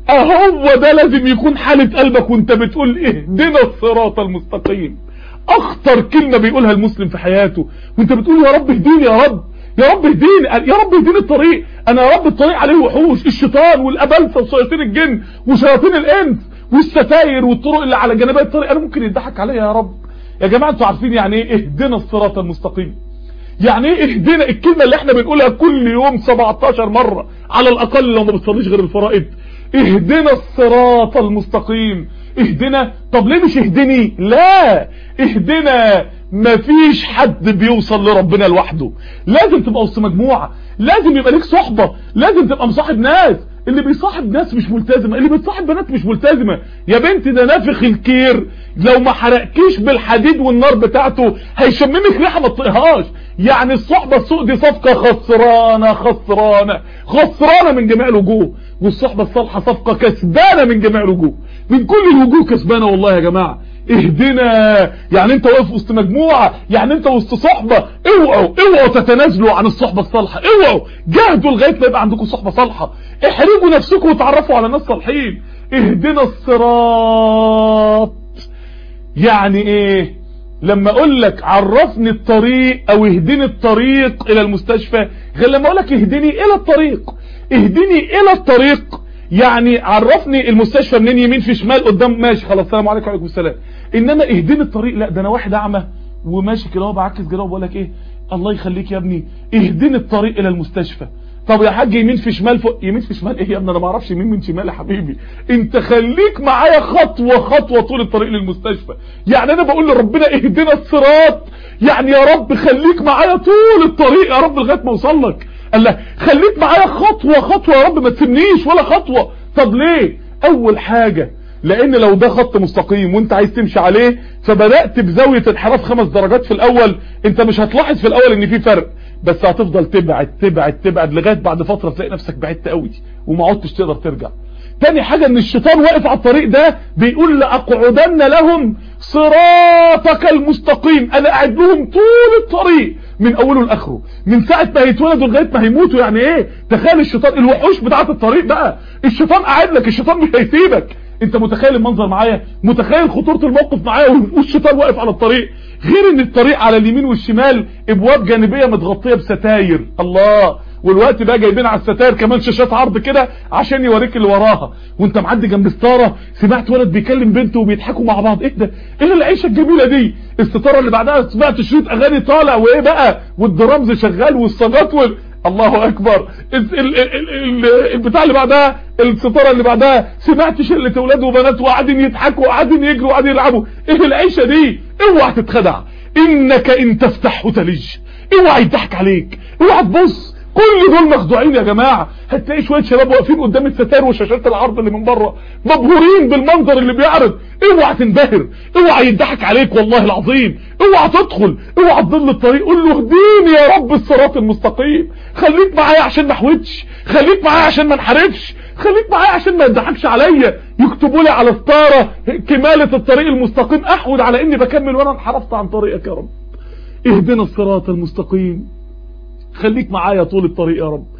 اهو ده لازم يكون حالة قلبك وانت بتقول اهدنا الصراط المستقيم اخطر كلمة بيقولها المسلم في حياته وانت بتقول يا رب اهديني يا رب يا رب اهديني يا رب اهديني الطريق انا يا رب الطريق عليه وحوش الشيطان والابلسه وشياطين الجن وشياطين الانس والستاير والطرق اللي على جانبي الطريق انا ممكن يضحك عليا يا رب يا جماعه انتوا عارفين يعني ايه اهدنا الصراط المستقيم يعني ايه اهدنا الكلمه اللي احنا بنقولها كل يوم 17 مره على الاقل لو ما بتصليش غير الفرائض اهدنا الصراط المستقيم اهدنا طب ليه مش اهدني لا اهدنا مفيش حد بيوصل لربنا لوحده لازم تبقى وسط مجموعة لازم يبقى ليك صحبة لازم تبقى مصاحب ناس اللي بيصاحب ناس مش ملتزمة اللي بتصاحب بنات مش ملتزمة يا بنت ده نافخ الكير لو ما حرقكيش بالحديد والنار بتاعته هيشممك ريحة ما تطيقهاش يعني الصحبة السوء دي صفقة خسرانة خسرانة خسرانة من جميع الوجوه والصحبة الصالحة صفقة كسبانة من جميع الوجوه من كل الوجوه كسبانة والله يا جماعة اهدنا يعني انت واقف وسط مجموعة يعني انت وسط صحبة اوعوا اوعوا تتنازلوا عن الصحبة الصالحة اوعوا جاهدوا لغاية ما يبقى عندكم صحبة صالحة احرجوا نفسكم وتعرفوا على ناس صالحين اهدنا الصراط يعني ايه لما اقول لك عرفني الطريق او اهدني الطريق الى المستشفى غير لما اقول لك اهدني الى الطريق اهدني الى الطريق يعني عرفني المستشفى منين يمين في شمال قدام ماشي خلاص السلام عليكم وعليكم السلام انما اهدني الطريق لا ده انا واحد اعمى وماشي كده اهو بعكس كده وبقول لك ايه الله يخليك يا ابني اهدني الطريق الى المستشفى طب يا حاج يمين في شمال فوق يمين في شمال ايه يا ابني انا ما اعرفش يمين من شمال يا حبيبي انت خليك معايا خطوه خطوه طول الطريق للمستشفى يعني انا بقول لربنا اهدنا الصراط يعني يا رب خليك معايا طول الطريق يا رب لغايه ما اوصل لك قال له خليك معايا خطوه خطوه يا رب ما تسيبنيش ولا خطوه طب ليه اول حاجه لان لو ده خط مستقيم وانت عايز تمشي عليه فبدأت بزاوية انحراف خمس درجات في الاول انت مش هتلاحظ في الاول ان في فرق بس هتفضل تبعد تبعد تبعد لغاية بعد فترة تلاقي نفسك بعدت قوي وما عدتش تقدر ترجع تاني حاجة ان الشيطان واقف على الطريق ده بيقول لأقعدن لهم صراطك المستقيم انا قاعد لهم طول الطريق من اوله لاخره من ساعة ما هيتولدوا لغاية ما هيموتوا يعني ايه تخيل الشيطان الوحوش بتاعت الطريق بقى الشيطان قاعد لك الشيطان مش هيسيبك انت متخيل المنظر معايا متخيل خطورة الموقف معايا والشيطان واقف على الطريق غير ان الطريق على اليمين والشمال ابواب جانبية متغطية بستاير الله والوقت بقى جايبين على الستاير كمان شاشات عرض كده عشان يوريك اللي وراها وانت معدي جنب ستاره سمعت ولد بيكلم بنته وبيضحكوا مع بعض ايه ده ايه العيشه الجميله دي الستاره اللي بعدها سمعت شريط اغاني طالع وايه بقى والدرامز شغال والصاجات وال... الله اكبر ال ال ال ال البتاع اللي بعدها الستاره اللي بعدها سمعت شله اولاد وبنات وقاعدين يضحكوا وقاعدين يجروا وقاعدين يلعبوا ايه العيشه دي اوعى تتخدع انك ان تفتحه تلج اوعى يضحك عليك اوعى تبص كل دول مخدوعين يا جماعة هتلاقي شوية شباب واقفين قدام الستار وشاشات العرض اللي من بره مبهورين بالمنظر اللي بيعرض اوعى تنبهر اوعى يضحك عليك والله العظيم اوعى تدخل اوعى تضل الطريق قول له اهديني يا رب الصراط المستقيم خليك معايا عشان ما احوتش خليك معايا عشان ما انحرفش خليك معايا عشان ما يضحكش عليا يكتبوا لي على ستاره كمالة الطريق المستقيم احود على اني بكمل وانا انحرفت عن طريقك يا رب اهدنا الصراط المستقيم خليك معايا طول الطريق يا رب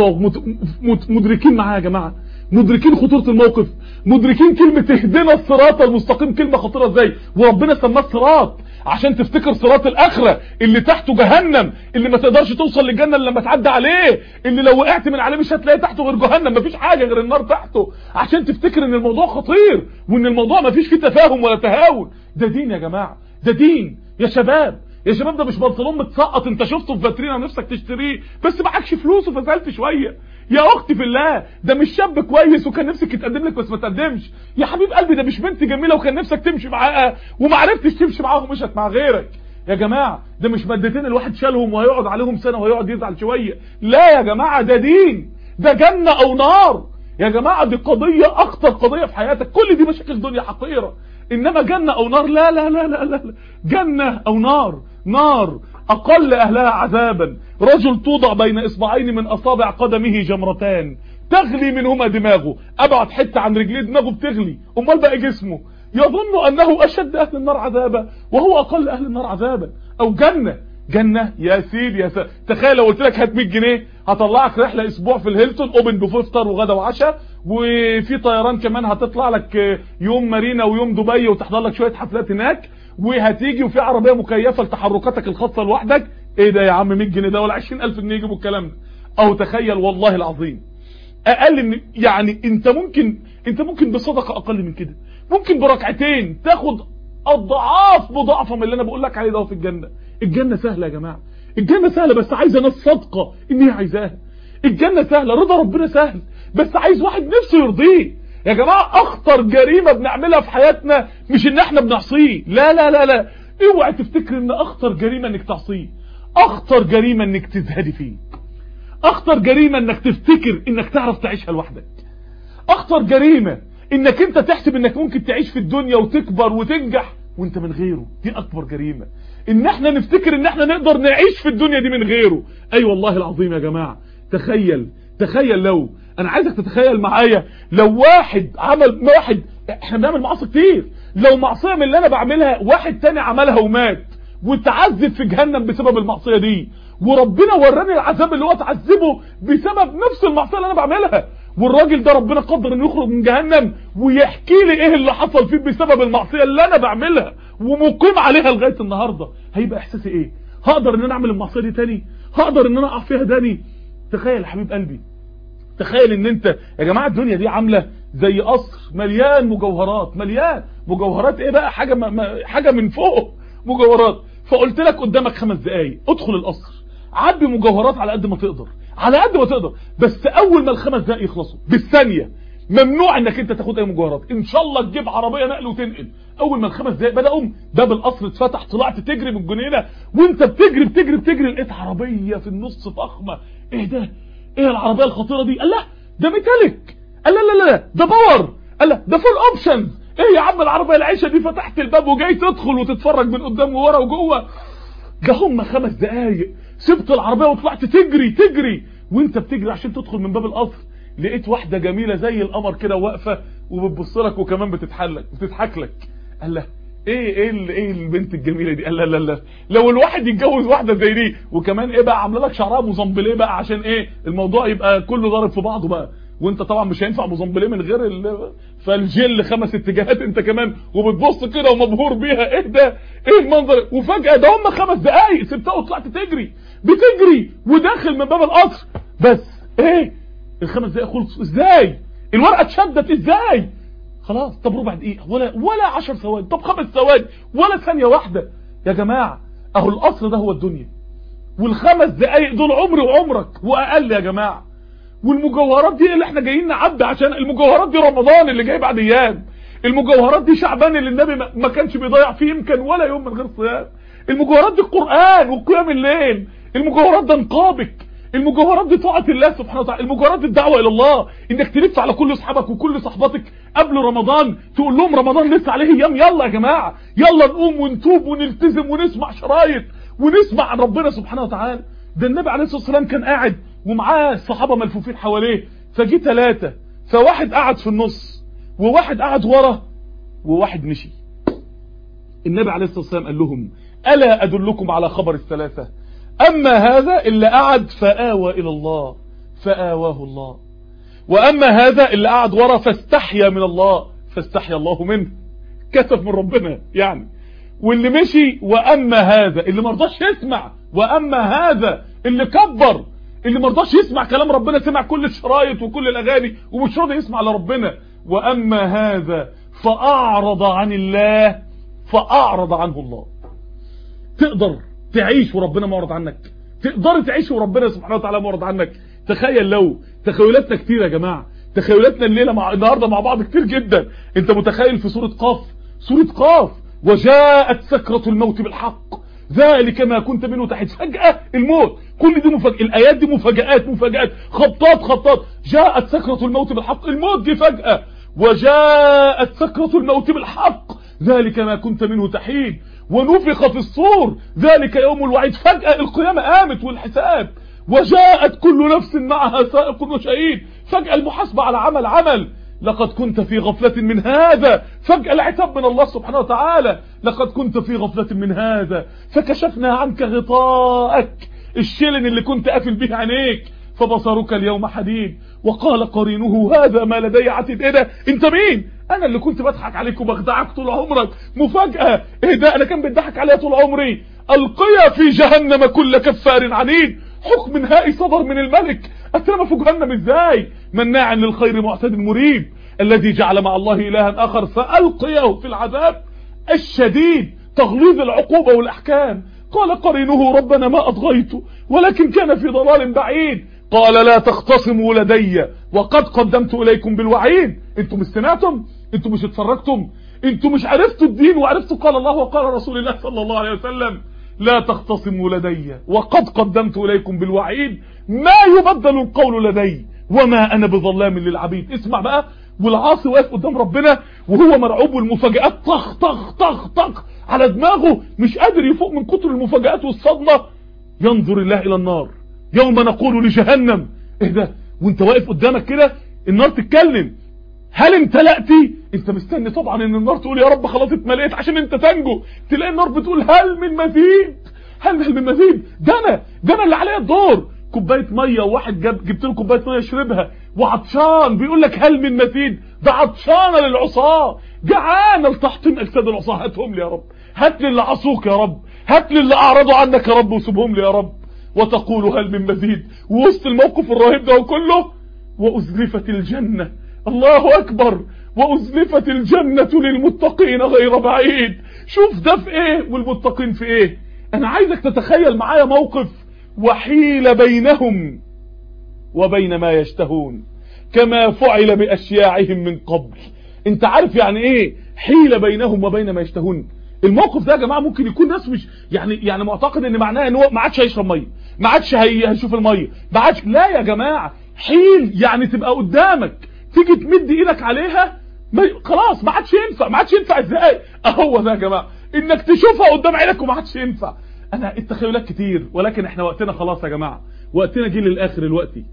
مدركين معايا يا جماعة مدركين خطورة الموقف مدركين كلمة اهدنا الصراط المستقيم كلمة خطيرة ازاي وربنا سماه الصراط عشان تفتكر صراط الاخرة اللي تحته جهنم اللي ما تقدرش توصل للجنة الا لما تعدي عليه اللي لو وقعت من عليه مش هتلاقي تحته غير جهنم مفيش حاجة غير النار تحته عشان تفتكر ان الموضوع خطير وان الموضوع مفيش فيه تفاهم ولا تهاون ده دين يا جماعة ده دين يا شباب يا شباب ده مش بنطلون متسقط انت شفته في فاترينا نفسك تشتريه بس معكش فلوس وفزلت شويه يا اختي في الله ده مش شاب كويس وكان نفسك يتقدم لك بس ما تقدمش يا حبيب قلبي ده مش بنت جميله وكان نفسك تمشي معاها وما عرفتش تمشي معاها ومشت مع غيرك يا جماعه ده مش مادتين الواحد شالهم وهيقعد عليهم سنه وهيقعد يزعل شويه لا يا جماعه ده دين ده جنه او نار يا جماعه دي قضيه اخطر قضيه في حياتك كل دي مشاكل دنيا حقيره انما جنة او نار لا لا لا لا لا جنة او نار نار اقل اهلها عذابا رجل توضع بين اصبعين من اصابع قدمه جمرتان تغلي منهما دماغه ابعد حتة عن رجليه دماغه بتغلي امال بقى جسمه يظن انه اشد اهل النار عذابا وهو اقل اهل النار عذابا او جنة جنة يا سيدي يا سيدي تخيل لو قلت لك هات 100 جنيه هطلعك رحلة اسبوع في الهيلتون اوبن بوفيه فطار وغدا وعشاء وفي طيران كمان هتطلع لك يوم مارينا ويوم دبي وتحضر لك شوية حفلات هناك وهتيجي وفي عربية مكيفة لتحركاتك الخاصة لوحدك ايه ده يا عم 100 جنيه ده ولا 20000 جنيه يجيبوا الكلام ده او تخيل والله العظيم اقل من يعني انت ممكن انت ممكن بصدقة اقل من كده ممكن بركعتين تاخد اضعاف مضاعفة من اللي انا بقول لك عليه ده في الجنة الجنة سهلة يا جماعة الجنة سهلة بس عايزة ناس صادقة ان هي عايزاها الجنة سهلة رضا ربنا سهل بس عايز واحد نفسه يرضيه يا جماعة اخطر جريمة بنعملها في حياتنا مش ان احنا بنعصيه لا لا لا لا اوعى تفتكر ان اخطر جريمة انك تعصيه اخطر جريمة انك تزهدي فيه اخطر جريمة انك تفتكر انك تعرف تعيشها لوحدك اخطر جريمة انك انت تحسب انك ممكن تعيش في الدنيا وتكبر وتنجح وانت من غيره دي اكبر جريمة ان احنا نفتكر ان احنا نقدر نعيش في الدنيا دي من غيره اي أيوة والله العظيم يا جماعة تخيل تخيل لو انا عايزك تتخيل معايا لو واحد عمل واحد احنا بنعمل معاصي كتير لو معصية من اللي انا بعملها واحد تاني عملها ومات وتعذب في جهنم بسبب المعصية دي وربنا وراني العذاب اللي هو تعذبه بسبب نفس المعصية اللي انا بعملها والراجل ده ربنا قدر انه يخرج من جهنم ويحكي لي ايه اللي حصل فيه بسبب المعصية اللي انا بعملها ومقيم عليها لغاية النهاردة هيبقى احساسي ايه هقدر ان انا اعمل المعصية دي تاني هقدر ان انا اقع فيها تاني تخيل يا حبيب قلبي تخيل ان انت يا جماعة الدنيا دي عاملة زي قصر مليان مجوهرات مليان مجوهرات ايه بقى حاجة, ما ما حاجة من فوق مجوهرات فقلت لك قدامك خمس دقايق ادخل القصر عبي مجوهرات على قد ما تقدر على قد ما تقدر بس اول ما الخمس دقايق يخلصوا بالثانية ممنوع انك انت تاخد اي مجوهرات ان شاء الله تجيب عربية نقل وتنقل اول ما الخمس دقايق بدأوا باب القصر اتفتح طلعت تجري من الجنينة وانت بتجري بتجري بتجري لقيت عربية في النص فخمة ايه ده ايه العربية الخطيرة دي قال لا ده ميتاليك قال لا لا لا ده باور قال لا ده فول اوبشنز ايه يا عم العربية العيشة دي فتحت الباب وجاي تدخل وتتفرج من قدام وورا وجوه ده هم خمس دقايق سبت العربية وطلعت تجري تجري وانت بتجري عشان تدخل من باب القصر لقيت واحدة جميلة زي القمر كده واقفة وبتبص لك وكمان بتتحلك بتضحك لك قال لها ايه ايه ال- ايه البنت الجميله دي قال لا لا لا لو الواحد يتجوز واحده زي دي وكمان ايه بقى عامله لك شعرها موزمبليه بقى عشان ايه الموضوع يبقى كله ضارب في بعضه بقى وانت طبعا مش هينفع موزمبليه من غير ال... فالجل خمس اتجاهات انت كمان وبتبص كده ومبهور بيها ايه ده ايه المنظر وفجاه ده هم خمس دقايق سبتها وطلعت تجري بتجري وداخل من باب القصر بس ايه الخمس دقايق خلصوا ازاي الورقه اتشدت ازاي خلاص طب ربع دقيقة ولا ولا 10 ثواني طب خمس ثواني ولا ثانية واحدة يا جماعة اهو الاصل ده هو الدنيا والخمس دقايق دول عمري وعمرك واقل يا جماعة والمجوهرات دي اللي احنا جايين نعبي عشان المجوهرات دي رمضان اللي جاي بعد ايام المجوهرات دي شعبان اللي النبي ما- ما كانش بيضيع فيه يمكن ولا يوم من غير صيام المجوهرات دي القرآن وقيام الليل المجوهرات ده نقابك المجوهرات دي طاعة الله سبحانه وتعالى المجوهرات دي الدعوة الى الله انك تلف على كل اصحابك وكل صحباتك قبل رمضان تقول لهم رمضان لسه عليه ايام يلا يا جماعة يلا نقوم ونتوب ونلتزم ونسمع شرايط ونسمع عن ربنا سبحانه وتعالى ده النبي عليه الصلاة والسلام كان قاعد ومعاه الصحابة ملفوفين حواليه فجي ثلاثة فواحد قعد في النص وواحد قعد ورا وواحد مشي النبي عليه الصلاة والسلام قال لهم ألا أدلكم على خبر الثلاثة أما هذا اللي قعد فآوى إلى الله فآواه الله وأما هذا اللي قعد ورا فاستحيا من الله فاستحيا الله منه كسف من ربنا يعني واللي مشي وأما هذا اللي مرضاش يسمع وأما هذا اللي كبر اللي مرضاش يسمع كلام ربنا سمع كل الشرايط وكل الأغاني ومش راضي يسمع لربنا وأما هذا فأعرض عن الله فأعرض عنه الله تقدر تعيش وربنا معرض عنك تقدر تعيش وربنا سبحانه وتعالى معرض عنك تخيل لو تخيلاتنا كتير يا جماعة تخيلاتنا الليلة مع النهاردة مع بعض كتير جدا انت متخيل في سورة قاف سورة قاف وجاءت سكرة الموت بالحق ذلك ما كنت منه تحت فجأة الموت كل دي مفاجأة الآيات دي مفاجآت مفاجآت خبطات خبطات جاءت سكرة الموت بالحق الموت دي فجأة وجاءت سكرة الموت بالحق ذلك ما كنت منه تحيد ونفخ في الصور ذلك يوم الوعيد فجأة القيامة قامت والحساب وجاءت كل نفس معها سائق وشهيد فجأة المحاسبة على عمل عمل لقد كنت في غفلة من هذا فجأة العتاب من الله سبحانه وتعالى لقد كنت في غفلة من هذا فكشفنا عنك غطاءك الشلن اللي كنت قافل به عينيك فبصرك اليوم حديد وقال قرينه هذا ما لدي عتيد ايه ده انت مين انا اللي كنت بضحك عليك وبخدعك طول عمرك مفاجأة ايه ده انا كان بيضحك عليا طول عمري القيا في جهنم كل كفار عنيد حكم نهائي صدر من الملك اترمى في جهنم ازاي مناع للخير معتد مريب الذي جعل مع الله الها اخر فالقيه في العذاب الشديد تغليظ العقوبة والاحكام قال قرينه ربنا ما اطغيته ولكن كان في ضلال بعيد قال لا تختصموا لدي وقد قدمت اليكم بالوعيد انتم مش سمعتم انتم مش اتفرجتم انتم مش عرفتوا الدين وعرفتوا قال الله وقال رسول الله صلى الله عليه وسلم لا تختصموا لدي وقد قدمت اليكم بالوعيد ما يبدل القول لدي وما انا بظلام للعبيد اسمع بقى والعاصي واقف قدام ربنا وهو مرعوب والمفاجآت طخ طخ طخ طخ على دماغه مش قادر يفوق من كتر المفاجآت والصدمة ينظر الله الى النار يوم نقول لجهنم ايه ده وانت واقف قدامك كده النار تتكلم هل امتلأتي انت مستني طبعا ان النار تقول يا رب خلاص اتمليت عشان انت تنجو تلاقي النار بتقول هل من مزيد هل هل من مزيد ده انا ده انا اللي عليا الدور كوبايه ميه وواحد جاب جبت له كوبايه ميه يشربها وعطشان بيقول لك هل من مزيد ده عطشانه للعصاه جعانه لتحطيم اجساد العصاه هاتهم لي يا رب هات لي اللي عصوك يا رب هات لي اللي اعرضوا عنك يا رب وسيبهم لي يا رب وتقول هل من مزيد ووسط الموقف الرهيب ده كله وأزلفت الجنة الله أكبر وأزلفت الجنة للمتقين غير بعيد شوف ده في ايه والمتقين في ايه انا عايزك تتخيل معايا موقف وحيل بينهم وبين ما يشتهون كما فعل بأشياعهم من قبل انت عارف يعني ايه حيل بينهم وبين ما يشتهون الموقف ده يا جماعه ممكن يكون ناس مش يعني يعني معتقد ان معناه ان هو ما عادش هيشرب ميه ما عادش هي- هيشوف الميه ما عادش لا يا جماعه حيل يعني تبقى قدامك تيجي تمد ايدك عليها ما خلاص ما عادش ينفع ما عادش ينفع ازاي اهو ده يا جماعه انك تشوفها قدام عينك وما عادش ينفع انا التخيلات كتير ولكن احنا وقتنا خلاص يا جماعه وقتنا جه للاخر دلوقتي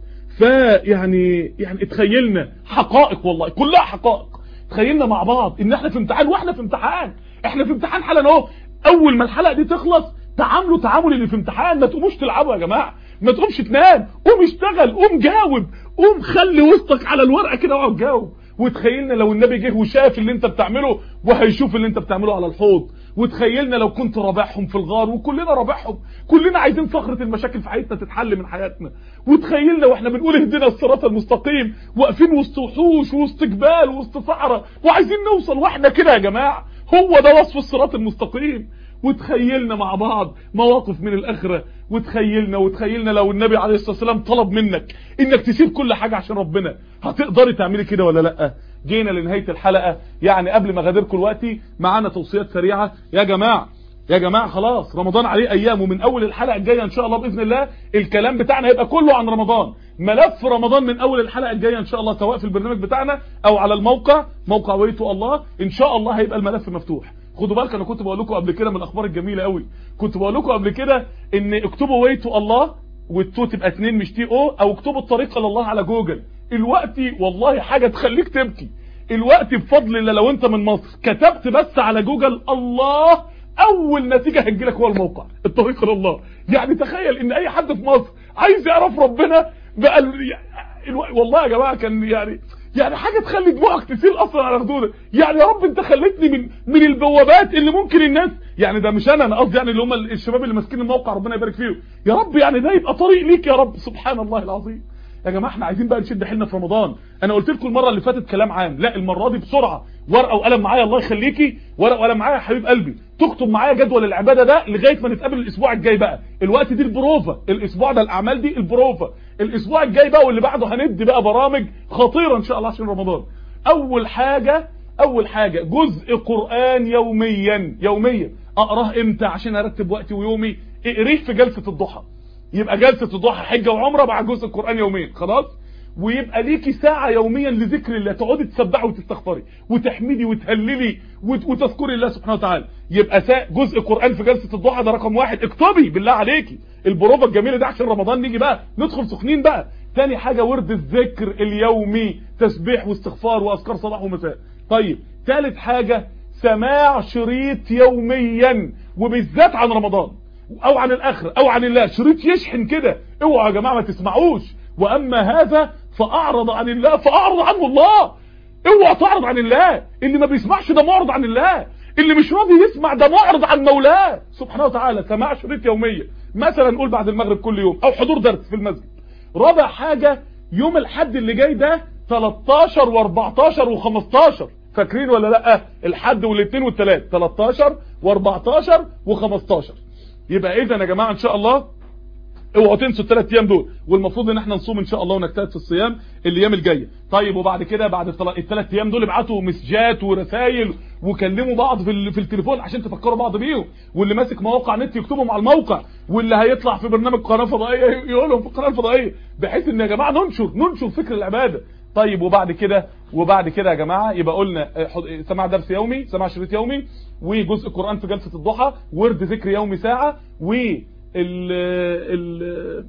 فيعني يعني اتخيلنا حقائق والله كلها حقائق تخيلنا مع بعض ان احنا في امتحان واحنا في امتحان احنا في امتحان حالا اهو اول ما الحلقه دي تخلص تعاملوا تعامل اللي في امتحان ما تقوموش تلعبوا يا جماعه ما تقومش تنام قوم اشتغل قوم جاوب قوم خلي وسطك على الورقه كده واقعد جاوب وتخيلنا لو النبي جه وشاف اللي انت بتعمله وهيشوف اللي انت بتعمله على الحوض وتخيلنا لو كنت رابعهم في الغار وكلنا رابعهم كلنا عايزين صخرة المشاكل في حياتنا تتحل من حياتنا وتخيلنا واحنا بنقول اهدنا الصراط المستقيم واقفين وسط وحوش وسط جبال وسط صحراء وعايزين نوصل واحنا كده يا جماعة هو ده وصف الصراط المستقيم وتخيلنا مع بعض مواقف من الآخرة وتخيلنا وتخيلنا لو النبي عليه الصلاة والسلام طلب منك انك تسيب كل حاجة عشان ربنا هتقدري تعملي كده ولا لا جينا لنهاية الحلقة يعني قبل ما غادركم دلوقتي معانا توصيات سريعة يا جماعة يا جماعة خلاص رمضان عليه ايام ومن اول الحلقة الجاية ان شاء الله باذن الله الكلام بتاعنا هيبقى كله عن رمضان ملف رمضان من اول الحلقة الجاية ان شاء الله سواء في البرنامج بتاعنا او على الموقع موقع ويتو الله ان شاء الله هيبقى الملف مفتوح خدوا بالك انا كنت بقول لكم قبل كده من الاخبار الجميله قوي كنت بقول لكم قبل كده ان اكتبوا ويتو الله والتو تبقى اتنين مش تي او او اكتبوا الطريق الى الله على جوجل الوقت والله حاجه تخليك تبكي الوقت بفضل الله لو انت من مصر كتبت بس على جوجل الله اول نتيجه هتجيلك هو الموقع الطريق الى الله يعني تخيل ان اي حد في مصر عايز يعرف ربنا بقى ال... الو... والله يا جماعه كان يعني يعني حاجة تخلي دموعك تسيل اصلا على خدودك يعني يا رب انت خليتني من من البوابات اللي ممكن الناس يعني ده مش انا انا قصدي يعني اللي هم الشباب اللي ماسكين الموقع ربنا يبارك فيهم يا رب يعني ده يبقى طريق ليك يا رب سبحان الله العظيم يا جماعه احنا عايزين بقى نشد حيلنا في رمضان انا قلت لكم المره اللي فاتت كلام عام لا المره دي بسرعه ورقه وقلم معايا الله يخليكي ورقه وقلم معايا يا حبيب قلبي تكتب معايا جدول العباده ده لغايه ما نتقابل الاسبوع الجاي بقى الوقت دي البروفا الاسبوع ده الاعمال دي البروفا الاسبوع الجاي بقى واللي بعده هندي بقى برامج خطيره ان شاء الله عشان رمضان اول حاجه اول حاجه جزء قران يوميا يوميا اقراه امتى عشان ارتب وقتي ويومي اقريه في جلسه الضحى يبقى جلسة الضحى حجة وعمرة مع جزء القرآن يومين خلاص ويبقى ليكي ساعة يوميا لذكر الله تقعدي تسبحي وتستغفري وتحمدي وتهللي وت- وتذكري الله سبحانه وتعالى يبقى سا- جزء قرآن في جلسة الضحى ده رقم واحد اكتبي بالله عليكي البروفة الجميلة ده عشان رمضان نيجي بقى ندخل سخنين بقى تاني حاجة ورد الذكر اليومي تسبيح واستغفار واذكار صباح ومساء طيب تالت حاجة سماع شريط يوميا وبالذات عن رمضان او عن الاخر او عن الله شريط يشحن كده اوعوا يا جماعه ما تسمعوش واما هذا فاعرض عن الله فاعرض عنه الله اوعى تعرض عن الله اللي ما بيسمعش ده معرض عن الله اللي مش راضي يسمع ده معرض عن مولاه سبحانه وتعالى سماع شريط يوميا مثلا نقول بعد المغرب كل يوم او حضور درس في المسجد رابع حاجه يوم الحد اللي جاي ده 13 و14 و15 فاكرين ولا لا الحد والاثنين والثلاث 13 و14 و15 يبقى اذا يا جماعه ان شاء الله اوعوا تنسوا الثلاث ايام دول والمفروض ان احنا نصوم ان شاء الله ونجتهد في الصيام الايام الجايه طيب وبعد كده بعد الثلاث ايام دول ابعتوا مسجات ورسائل وكلموا بعض في ال- في التليفون عشان تفكروا بعض بيهم واللي ماسك مواقع نت يكتبهم على الموقع واللي هيطلع في برنامج قناه فضائيه يقولهم في القناه الفضائيه بحيث ان يا جماعه ننشر ننشر فكر العباده طيب وبعد كده وبعد كده يا جماعه يبقى قلنا آه، حض- سماع درس يومي سماع شريط يومي وجزء قران في جلسه الضحى ورد ذكر يومي ساعه و ال ال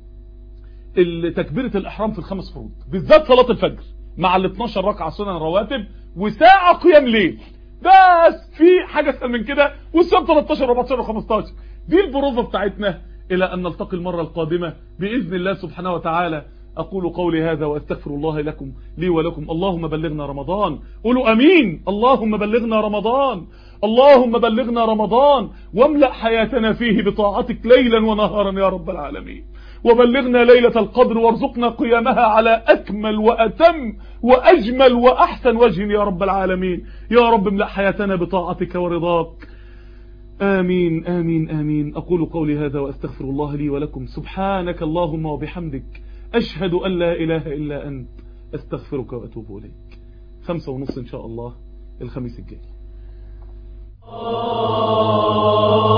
ال- تكبيرة الإحرام في الخمس فروض بالذات صلاة الفجر مع ال 12 ركعة سنن رواتب وساعة قيام ليل بس في حاجة أسهل من كده والصيام 13 و14 و15 دي البروفة بتاعتنا إلى أن نلتقي المرة القادمة بإذن الله سبحانه وتعالى أقول قولي هذا وأستغفر الله لكم لي ولكم اللهم بلغنا رمضان قولوا أمين اللهم بلغنا رمضان اللهم بلغنا رمضان واملأ حياتنا فيه بطاعتك ليلا ونهارا يا رب العالمين وبلغنا ليلة القدر وارزقنا قيامها على أكمل وأتم وأجمل وأحسن وجه يا رب العالمين يا رب املأ حياتنا بطاعتك ورضاك آمين آمين آمين أقول قولي هذا وأستغفر الله لي ولكم سبحانك اللهم وبحمدك أشهد أن لا إله إلا أنت أستغفرك وأتوب إليك خمسة ونص إن شاء الله الخميس الجاي